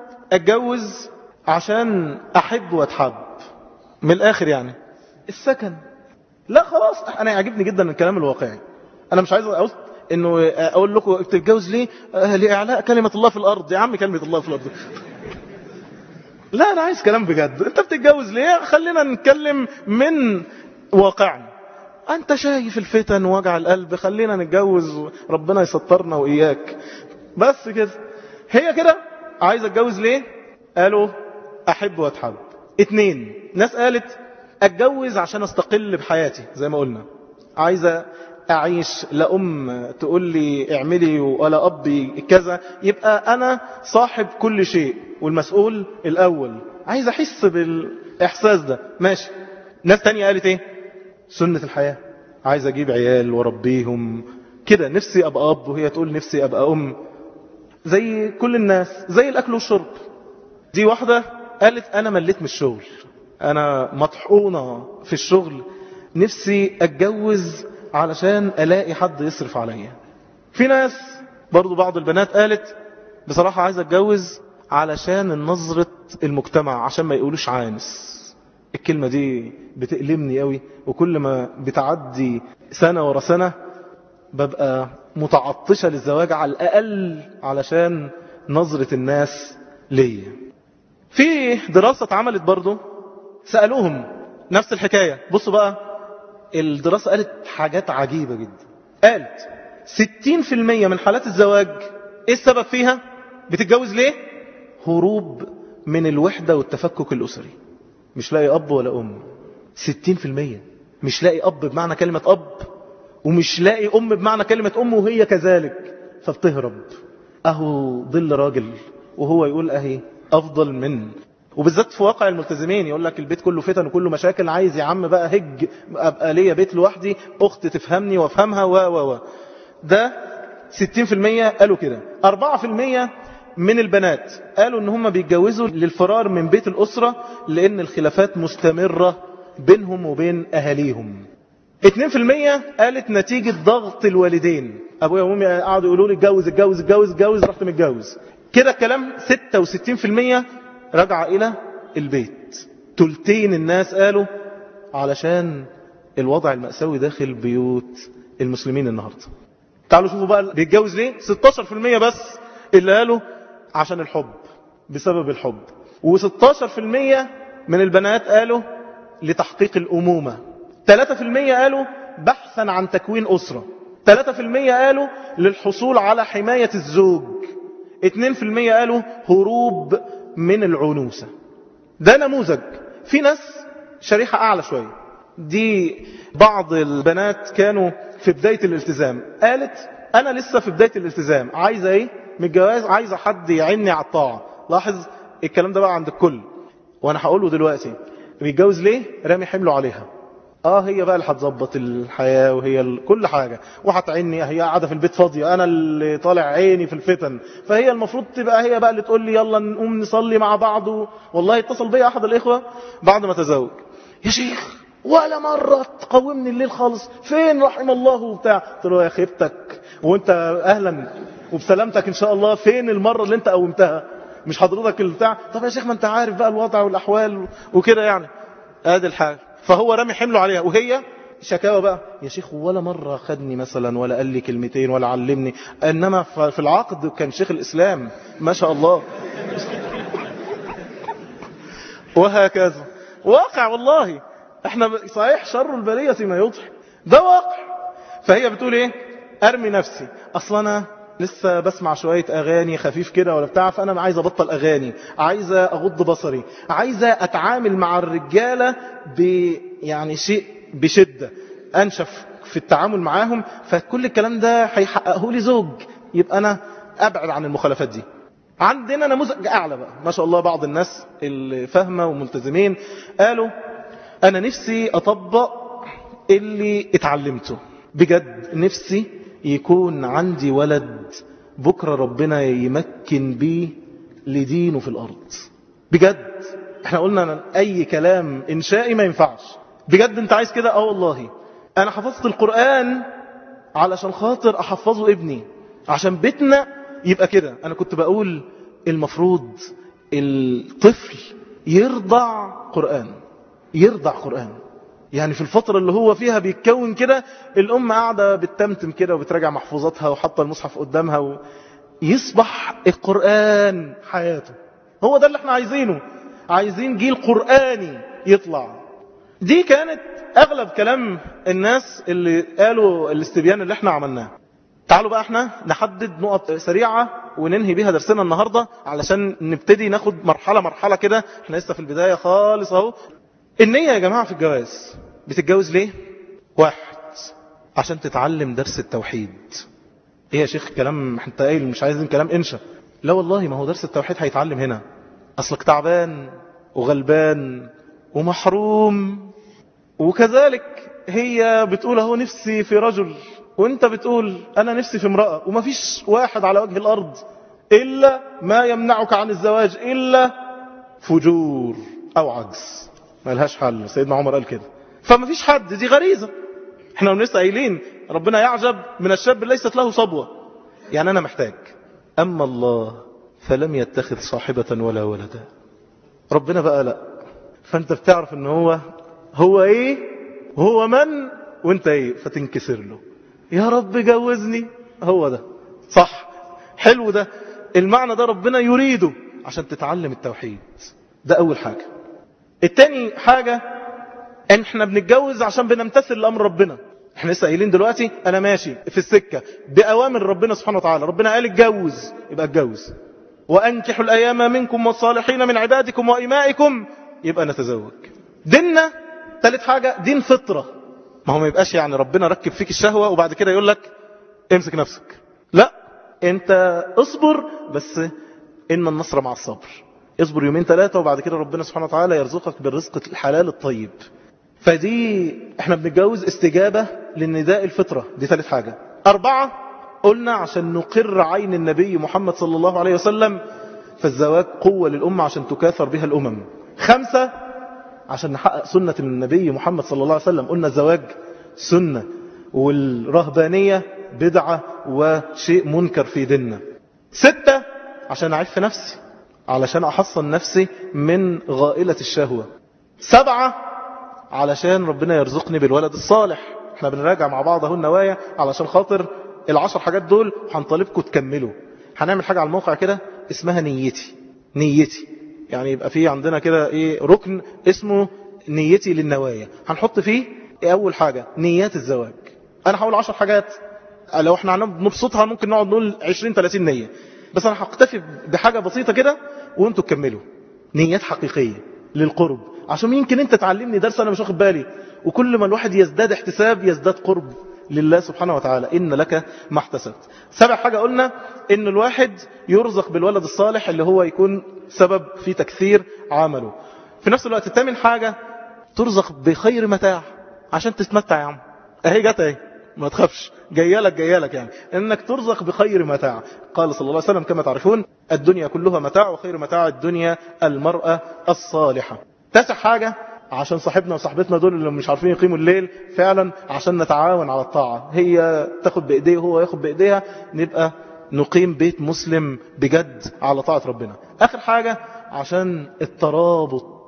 اتجوز عشان احب واتحب من الاخر يعني السكن لا خلاص انا يعجبني جدا الكلام الواقعي انا مش عايز اقول انه اقول لكم بتتجوز ليه آه لاعلاء كلمة الله في الارض يا عم كلمة الله في الارض لا انا عايز كلام بجد انت بتتجوز ليه خلينا نتكلم من واقعنا انت شايف الفتن وجع القلب خلينا نتجوز ربنا يسطرنا واياك بس كده هي كده عايز اتجوز ليه قالوا احب واتحب اتنين ناس قالت اتجوز عشان استقل بحياتي زي ما قلنا عايزة اعيش لا ام تقول لي اعملي ولا ابي كذا يبقى انا صاحب كل شيء والمسؤول الاول عايز احس بالاحساس ده ماشي ناس تانية قالت ايه سنة الحياة عايز اجيب عيال واربيهم كده نفسي ابقى اب وهي تقول نفسي ابقى ام زي كل الناس زي الاكل والشرب دي واحدة قالت انا مليت من الشغل انا مطحونة في الشغل نفسي اتجوز علشان الاقي حد يصرف عليا في ناس برضو بعض البنات قالت بصراحة عايز اتجوز علشان النظرة المجتمع عشان ما يقولوش عانس الكلمة دي بتألمني قوي وكل ما بتعدي سنة ورا سنة ببقى متعطشة للزواج على الأقل علشان نظرة الناس ليا في دراسة اتعملت برضو سألوهم نفس الحكاية بصوا بقى الدراسة قالت حاجات عجيبة جدا قالت 60% من حالات الزواج ايه السبب فيها بتتجوز ليه هروب من الوحدة والتفكك الأسري مش لاقي أب ولا أم 60% مش لاقي أب بمعنى كلمة أب ومش لاقي أم بمعنى كلمة أم وهي كذلك فبتهرب أهو ظل راجل وهو يقول أهي أفضل من وبالذات في واقع الملتزمين يقول لك البيت كله فتن وكله مشاكل عايز يا عم بقى هج أبقى ليا بيت لوحدي أخت تفهمني وافهمها و و و ده 60% قالوا كده 4% من البنات قالوا ان هم بيتجوزوا للفرار من بيت الأسرة لأن الخلافات مستمرة بينهم وبين أهاليهم 2% قالت نتيجة ضغط الوالدين أبويا وأمي قعدوا يقولوا لي اتجوز اتجوز اتجوز اتجوز رحت متجوز كده كلام 66% رجع إلى البيت تلتين الناس قالوا علشان الوضع المأساوي داخل بيوت المسلمين النهاردة تعالوا شوفوا بقى بيتجوز ليه 16% بس اللي قالوا عشان الحب بسبب الحب و16% من البنات قالوا لتحقيق الأمومة 3% قالوا بحثا عن تكوين أسرة 3% قالوا للحصول على حماية الزوج 2% قالوا هروب من العنوسة ده نموذج في ناس شريحة أعلى شوية دي بعض البنات كانوا في بداية الالتزام قالت أنا لسه في بداية الالتزام عايزة إيه من الجواز عايزة حد يعني على الطاعة لاحظ الكلام ده بقى عند الكل وأنا هقوله دلوقتي بيتجوز ليه رامي حمله عليها اه هي بقى اللي هتظبط الحياة وهي ال... كل حاجة وهتعني هي قاعدة في البيت فاضية انا اللي طالع عيني في الفتن فهي المفروض تبقى هي بقى اللي تقول لي يلا نقوم نصلي مع بعض و... والله اتصل بي احد الاخوة بعد ما تزوج يا شيخ ولا مرة تقومني الليل خالص فين رحم الله وبتاع قلت له يا خيبتك وانت اهلا وبسلامتك ان شاء الله فين المرة اللي انت قومتها مش حضرتك البتاع طب يا شيخ ما انت عارف بقى الوضع والاحوال وكده يعني ادي الحاجة فهو رامي حمله عليها وهي شكاوى بقى يا شيخ ولا مرة خدني مثلا ولا قال لي كلمتين ولا علمني انما في العقد كان شيخ الاسلام ما شاء الله وهكذا واقع والله احنا صحيح شر البرية ما يضحك ده واقع فهي بتقول ايه ارمي نفسي اصلا انا لسه بسمع شوية اغاني خفيف كده ولا بتاع فانا عايز ابطل اغاني عايزة اغض بصري عايزة اتعامل مع الرجالة ب يعني شيء بشدة انشف في التعامل معاهم فكل الكلام ده هيحققه لي زوج يبقى انا ابعد عن المخالفات دي عندنا نموذج اعلى بقى ما شاء الله بعض الناس اللي فاهمة وملتزمين قالوا انا نفسي اطبق اللي اتعلمته بجد نفسي يكون عندي ولد بكرة ربنا يمكن بيه لدينه في الارض بجد احنا قلنا اي كلام انشائي ما ينفعش بجد انت عايز كده اه والله انا حفظت القرآن علشان خاطر احفظه ابني عشان بيتنا يبقى كده انا كنت بقول المفروض الطفل يرضع قرآن يرضع قرآن يعني في الفترة اللي هو فيها بيتكون كده الأم قاعدة بتتمتم كده وبتراجع محفوظاتها وحاطة المصحف قدامها و... يصبح القرآن حياته هو ده اللي احنا عايزينه عايزين جيل قرآني يطلع دي كانت أغلب كلام الناس اللي قالوا الاستبيان اللي احنا عملناه تعالوا بقى احنا نحدد نقط سريعة وننهي بيها درسنا النهاردة علشان نبتدي ناخد مرحلة مرحلة كده احنا لسه في البداية خالص اهو النية يا جماعة في الجواز بتتجوز ليه واحد عشان تتعلم درس التوحيد ايه يا شيخ كلام انت قايل مش عايزين كلام انشا لا والله ما هو درس التوحيد هيتعلم هنا اصلك تعبان وغلبان ومحروم وكذلك هي بتقول اهو نفسي في رجل وانت بتقول انا نفسي في امرأة ومفيش واحد على وجه الارض الا ما يمنعك عن الزواج الا فجور او عجز ملهاش حل سيدنا عمر قال كده فمفيش حد دي غريزة احنا لسه قايلين ربنا يعجب من الشاب ليست له صبوة يعني انا محتاج اما الله فلم يتخذ صاحبة ولا ولدا ربنا بقى لا فانت بتعرف ان هو هو ايه هو من وانت ايه فتنكسر له يا رب جوزني هو ده صح حلو ده المعنى ده ربنا يريده عشان تتعلم التوحيد ده اول حاجة التاني حاجة ان احنا بنتجوز عشان بنمتثل لامر ربنا احنا لسه قايلين دلوقتي انا ماشي في السكة باوامر ربنا سبحانه وتعالى ربنا قال اتجوز يبقى اتجوز وانكحوا الايام منكم والصالحين من عبادكم وامائكم يبقى نتزوج ديننا ثالث حاجة دين فطرة ما هو ما يبقاش يعني ربنا ركب فيك الشهوة وبعد كده يقول لك امسك نفسك لا انت اصبر بس ان النصر مع الصبر اصبر يومين ثلاثة وبعد كده ربنا سبحانه وتعالى يرزقك بالرزق الحلال الطيب فدي احنا بنتجوز استجابة للنداء الفطرة دي ثالث حاجة أربعة قلنا عشان نقر عين النبي محمد صلى الله عليه وسلم فالزواج قوة للأمة عشان تكاثر بها الأمم خمسة عشان نحقق سنة النبي محمد صلى الله عليه وسلم قلنا الزواج سنة والرهبانية بدعة وشيء منكر في ديننا ستة عشان أعف نفسي علشان أحصن نفسي من غائلة الشهوة سبعة علشان ربنا يرزقني بالولد الصالح احنا بنراجع مع بعض اهو النوايا علشان خاطر العشر حاجات دول هنطالبكم تكملوا هنعمل حاجة على الموقع كده اسمها نيتي نيتي يعني يبقى في عندنا كده ايه ركن اسمه نيتي للنوايا هنحط فيه اول حاجة نيات الزواج انا هقول عشر حاجات لو احنا نبسطها ممكن نقعد نقول 20 30 نية بس انا هقتفي بحاجة بسيطة كده وانتوا تكملوا نيات حقيقية للقرب عشان يمكن انت تعلمني درس انا مش واخد بالي وكل ما الواحد يزداد احتساب يزداد قرب لله سبحانه وتعالى إن لك ما احتسبت سبع حاجة قلنا إن الواحد يرزق بالولد الصالح اللي هو يكون سبب في تكثير عمله في نفس الوقت الثامن حاجة ترزق بخير متاع عشان تتمتع يا عم اهي جت اهي ما تخافش جايه لك جايه لك يعني انك ترزق بخير متاع قال صلى الله عليه وسلم كما تعرفون الدنيا كلها متاع وخير متاع الدنيا المرأة الصالحة تسع حاجة عشان صاحبنا وصاحبتنا دول اللي مش عارفين يقيموا الليل فعلا عشان نتعاون على الطاعة هي تاخد بإيديه وهو ياخد بإيديها نبقى نقيم بيت مسلم بجد على طاعة ربنا آخر حاجة عشان الترابط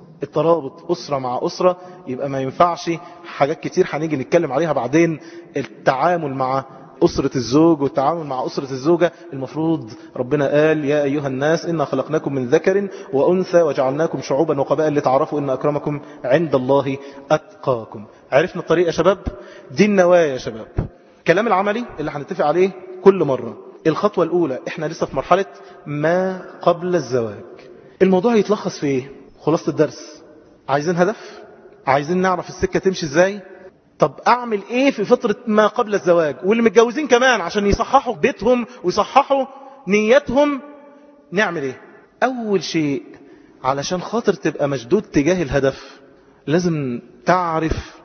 الترابط أسرة مع أسرة يبقى ما ينفعش حاجات كتير هنيجي نتكلم عليها بعدين التعامل مع أسرة الزوج والتعامل مع أسرة الزوجة المفروض ربنا قال يا أيها الناس إنا خلقناكم من ذكر وأنثى وجعلناكم شعوبا وقبائل لتعرفوا إن أكرمكم عند الله أتقاكم عرفنا الطريق يا شباب دي النوايا يا شباب كلام العملي اللي هنتفق عليه كل مرة الخطوة الأولى إحنا لسه في مرحلة ما قبل الزواج الموضوع يتلخص في إيه خلاصة الدرس عايزين هدف عايزين نعرف السكة تمشي إزاي طب اعمل ايه في فترة ما قبل الزواج واللي متجوزين كمان عشان يصححوا بيتهم ويصححوا نيتهم نعمل ايه اول شيء علشان خاطر تبقى مشدود تجاه الهدف لازم تعرف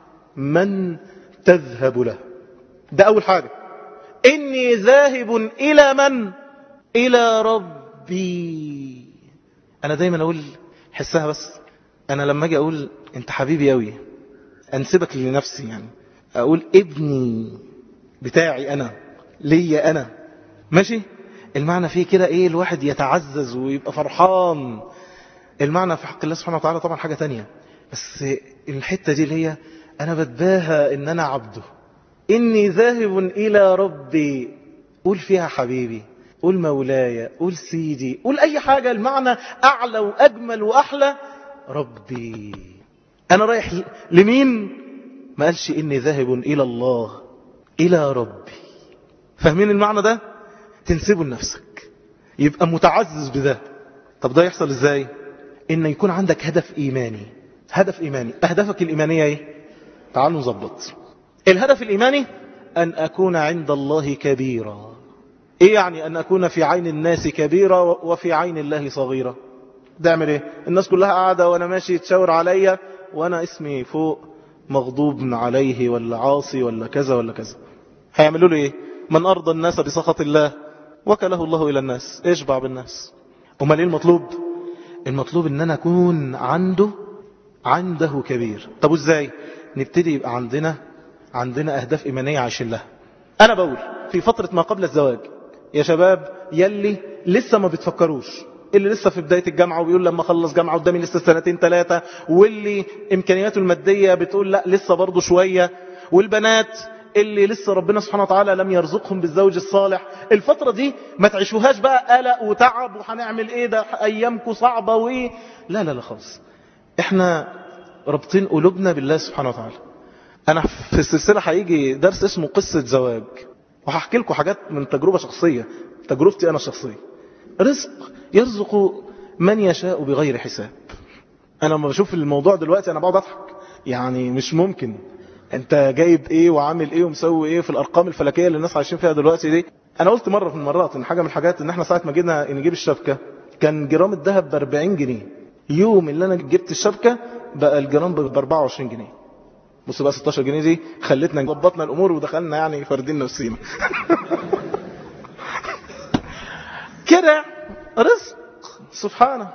من تذهب له ده اول حاجة اني ذاهب الى من الى ربي انا دايما اقول حسها بس انا لما اجي اقول انت حبيبي قوي انسبك لنفسي يعني اقول ابني بتاعي انا ليا انا ماشي المعنى فيه كده ايه الواحد يتعزز ويبقى فرحان المعنى في حق الله سبحانه وتعالى طبعا حاجة تانية بس الحتة دي اللي هي انا بتباهى ان انا عبده اني ذاهب الى ربي قول فيها حبيبي قول مولاي قول سيدي قول اي حاجة المعنى اعلى واجمل واحلى ربي أنا رايح لمين ما قالش إني ذاهب إلى الله إلى ربي فاهمين المعنى ده تنسبه لنفسك يبقى متعزز بده طب ده يحصل إزاي إن يكون عندك هدف إيماني هدف إيماني أهدافك الإيمانية إيه تعالوا نظبط الهدف الإيماني أن أكون عند الله كبيرا إيه يعني أن أكون في عين الناس كبيرا وفي عين الله صغيرا ده اعمل إيه الناس كلها قاعدة وأنا ماشي تشاور عليا وانا اسمي فوق مغضوب عليه ولا عاصي ولا كذا ولا كذا هيعملوا له ايه من ارضى الناس بسخط الله وكله الله الى الناس اشبع بالناس امال ايه المطلوب المطلوب ان انا اكون عنده عنده كبير طب ازاي نبتدي يبقى عندنا عندنا اهداف ايمانيه عايشين لها انا بقول في فتره ما قبل الزواج يا شباب يلي لسه ما بتفكروش اللي لسه في بداية الجامعة وبيقول لما خلص جامعة قدامي لسه سنتين ثلاثة واللي إمكانياته المادية بتقول لا لسه برضه شوية والبنات اللي لسه ربنا سبحانه وتعالى لم يرزقهم بالزوج الصالح الفترة دي ما تعيشوهاش بقى قلق وتعب وهنعمل ايه ده ايامكم صعبة وايه لا لا لا خالص احنا رابطين قلوبنا بالله سبحانه وتعالى انا في السلسلة هيجي درس اسمه قصة زواج وهحكي لكم حاجات من تجربة شخصية تجربتي انا الشخصية رزق يرزق من يشاء بغير حساب انا لما بشوف الموضوع دلوقتي انا بقعد اضحك يعني مش ممكن انت جايب ايه وعامل ايه ومسوي ايه في الارقام الفلكيه اللي الناس عايشين فيها دلوقتي دي انا قلت مره من المرات ان حاجه من الحاجات ان احنا ساعه ما جينا نجيب الشبكه كان جرام الذهب ب 40 جنيه يوم اللي انا جبت الشبكه بقى الجرام ب 24 جنيه بص بقى 16 جنيه دي خلتنا ظبطنا الامور ودخلنا يعني فاردين نفسينا كده رزق سبحانه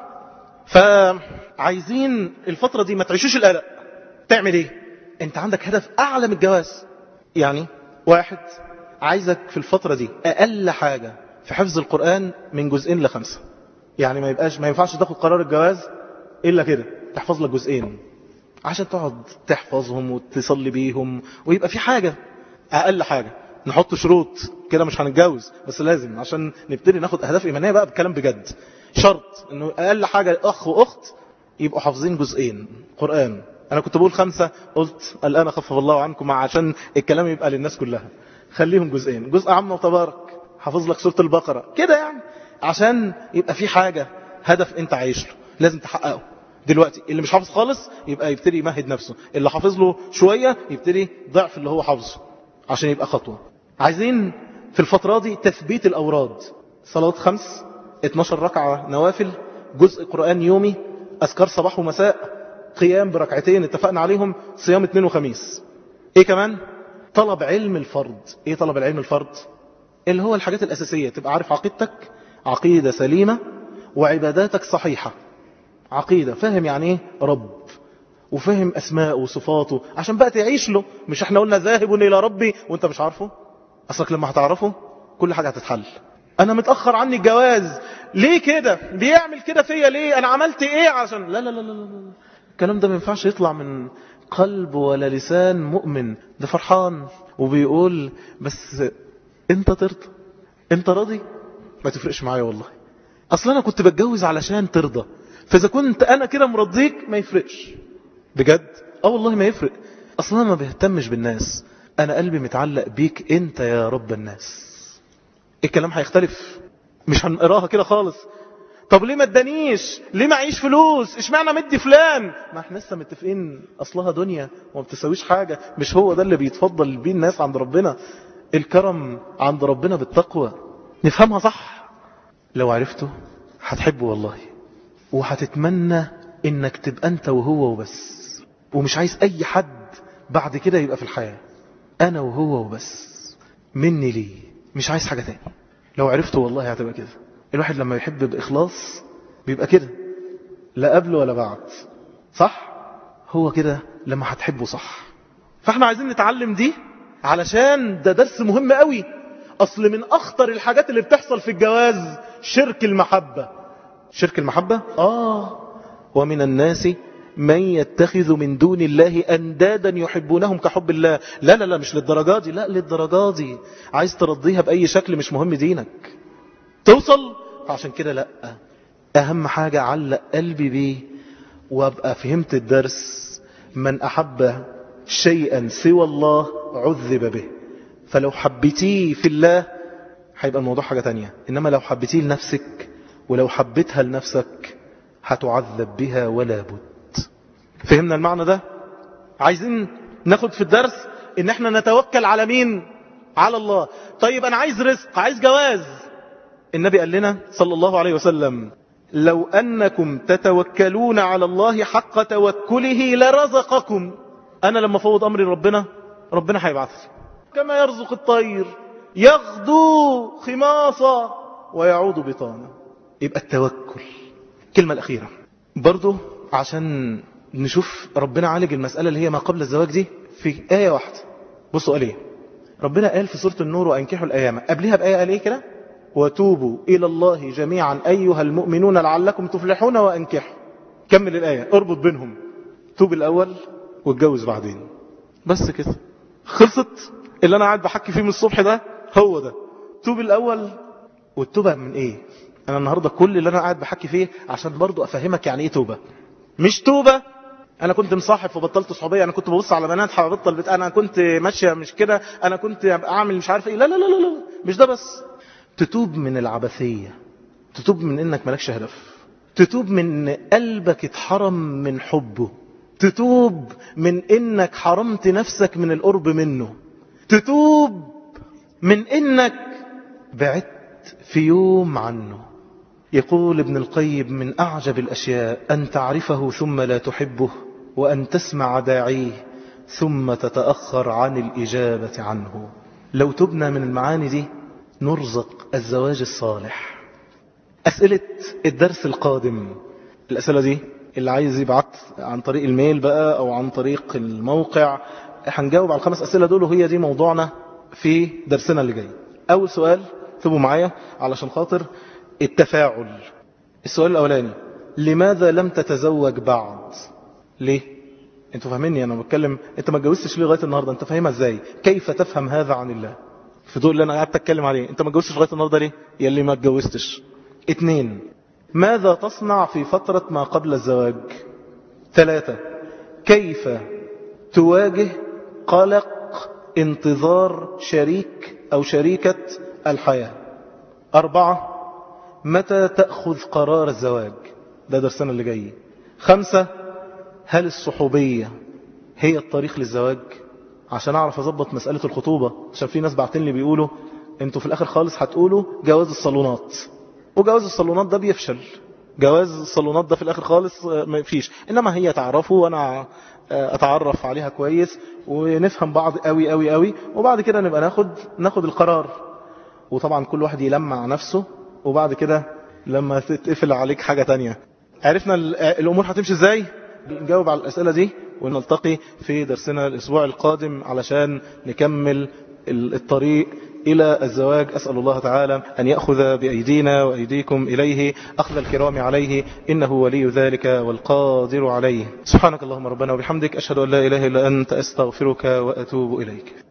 فعايزين الفترة دي ما تعيشوش القلق تعمل ايه انت عندك هدف اعلى من الجواز يعني واحد عايزك في الفترة دي اقل حاجة في حفظ القرآن من جزئين لخمسة يعني ما يبقاش ما ينفعش تاخد قرار الجواز إلا كده تحفظ لك جزئين عشان تقعد تحفظهم وتصلي بيهم ويبقى في حاجة أقل حاجة نحط شروط كده مش هنتجوز بس لازم عشان نبتدي ناخد أهداف إيمانية بقى بكلام بجد شرط إنه أقل حاجة أخ وأخت يبقوا حافظين جزئين قرآن أنا كنت بقول خمسة قلت الآن خفف الله عنكم عشان الكلام يبقى للناس كلها خليهم جزئين جزء عام وتبارك حافظ لك سورة البقرة كده يعني عشان يبقى في حاجة هدف انت عايش له لازم تحققه دلوقتي اللي مش حافظ خالص يبقى يبتدي يمهد نفسه اللي حافظ له شوية يبتدي ضعف اللي هو حافظه عشان يبقى خطوة عايزين في الفترة دي تثبيت الأوراد صلاة خمس 12 ركعة نوافل جزء قرآن يومي أذكار صباح ومساء قيام بركعتين اتفقنا عليهم صيام اثنين وخميس ايه كمان طلب علم الفرض ايه طلب العلم الفرض اللي هو الحاجات الأساسية تبقى عارف عقيدتك عقيدة سليمة وعباداتك صحيحة عقيدة فاهم يعني ايه رب وفهم أسماءه وصفاته عشان بقى تعيش له مش احنا قلنا ذاهب إلى ربي وانت مش عارفه أصلك لما هتعرفه كل حاجة هتتحل أنا متأخر عني الجواز ليه كده بيعمل كده فيا ليه أنا عملت إيه عشان لا لا لا لا, لا. الكلام ده ما ينفعش يطلع من قلب ولا لسان مؤمن ده فرحان وبيقول بس انت ترضى انت راضي ما تفرقش معايا والله اصلا انا كنت بتجوز علشان ترضى فاذا كنت انا كده مرضيك ما يفرقش بجد اه والله ما يفرق اصلا ما بهتمش بالناس انا قلبي متعلق بيك انت يا رب الناس الكلام هيختلف مش هنقراها كده خالص طب ليه ما ادانيش ليه معيش فلوس اشمعنى مدي فلان ما احنا لسه متفقين اصلها دنيا وما بتسويش حاجة مش هو ده اللي بيتفضل بيه الناس عند ربنا الكرم عند ربنا بالتقوى نفهمها صح لو عرفته هتحبه والله وهتتمنى انك تبقى انت وهو وبس ومش عايز اي حد بعد كده يبقى في الحياة انا وهو وبس مني ليه مش عايز حاجة تاني لو عرفته والله هتبقى كده الواحد لما يحب بإخلاص بيبقى كده لا قبل ولا بعد صح هو كده لما هتحبه صح فاحنا عايزين نتعلم دي علشان ده درس مهم قوي اصل من اخطر الحاجات اللي بتحصل في الجواز شرك المحبة شرك المحبة اه ومن الناس من يتخذ من دون الله أندادا يحبونهم كحب الله لا لا لا مش للدرجات دي لا للدرجات دي عايز ترضيها بأي شكل مش مهم دينك توصل عشان كده لا أهم حاجة علق قلبي بيه وابقى فهمت الدرس من أحب شيئا سوى الله عذب به فلو حبيتيه في الله هيبقى الموضوع حاجة تانية إنما لو حبيتيه لنفسك ولو حبيتها لنفسك هتعذب بها ولا بد فهمنا المعنى ده عايزين ناخد في الدرس ان احنا نتوكل على مين على الله طيب انا عايز رزق عايز جواز النبي قال لنا صلى الله عليه وسلم لو أنكم تتوكلون على الله حق توكله لرزقكم أنا لما فوض أمري ربنا ربنا هيبعث كما يرزق الطير يغدو خماصا ويعود بطانا يبقى التوكل كلمة الأخيرة برضو عشان نشوف ربنا عالج المسألة اللي هي ما قبل الزواج دي في آية واحدة بصوا قال ايه ربنا قال في سورة النور وأنكحوا الأيام قبلها بآية قال ايه كده وتوبوا إلى الله جميعا أيها المؤمنون لعلكم تفلحون وأنكحوا كمل الآية اربط بينهم توب الأول واتجوز بعدين بس كده خلصت اللي أنا قاعد بحكي فيه من الصبح ده هو ده توب الأول والتوبة من إيه أنا النهاردة كل اللي أنا قاعد بحكي فيه عشان برضو أفهمك يعني إيه توبة مش توبة انا كنت مصاحب وبطلت صحوبيه انا كنت ببص على بنات هبطل بت... انا كنت ماشيه مش كده انا كنت اعمل مش عارف ايه لا لا لا لا مش ده بس تتوب من العبثية تتوب من انك ملكش هدف تتوب من قلبك اتحرم من حبه تتوب من انك حرمت نفسك من القرب منه تتوب من انك بعدت في يوم عنه يقول ابن القيم من أعجب الأشياء أن تعرفه ثم لا تحبه وأن تسمع داعيه ثم تتأخر عن الإجابة عنه لو تبنى من المعاني دي نرزق الزواج الصالح أسئلة الدرس القادم الأسئلة دي اللي عايز يبعت عن طريق الميل بقى أو عن طريق الموقع هنجاوب على الخمس أسئلة دول وهي دي موضوعنا في درسنا اللي جاي أول سؤال اكتبوا معايا علشان خاطر التفاعل السؤال الأولاني لماذا لم تتزوج بعد ليه انتوا فاهميني انا بتكلم انت ما اتجوزتش ليه لغايه النهارده انت فاهمها ازاي كيف تفهم هذا عن الله في دول اللي انا قعدت اتكلم عليه انت ما اتجوزتش لغايه النهارده ليه يا اللي ما اتجوزتش اتنين ماذا تصنع في فتره ما قبل الزواج ثلاثة كيف تواجه قلق انتظار شريك أو شريكة الحياة أربعة متى تأخذ قرار الزواج ده درسنا اللي جاي خمسة هل الصحوبية هي الطريق للزواج عشان أعرف أظبط مسألة الخطوبة عشان في ناس بعتين لي بيقولوا انتوا في الآخر خالص هتقولوا جواز الصالونات وجواز الصالونات ده بيفشل جواز الصالونات ده في الآخر خالص ما فيش إنما هي تعرفه وأنا أتعرف عليها كويس ونفهم بعض قوي قوي قوي وبعد كده نبقى ناخد ناخد القرار وطبعا كل واحد يلمع نفسه وبعد كده لما تتقفل عليك حاجة تانية عرفنا الأمور هتمشي ازاي نجاوب على الأسئلة دي ونلتقي في درسنا الأسبوع القادم علشان نكمل الطريق إلى الزواج أسأل الله تعالى أن يأخذ بأيدينا وأيديكم إليه أخذ الكرام عليه إنه ولي ذلك والقادر عليه سبحانك اللهم ربنا وبحمدك أشهد أن لا إله إلا أنت أستغفرك وأتوب إليك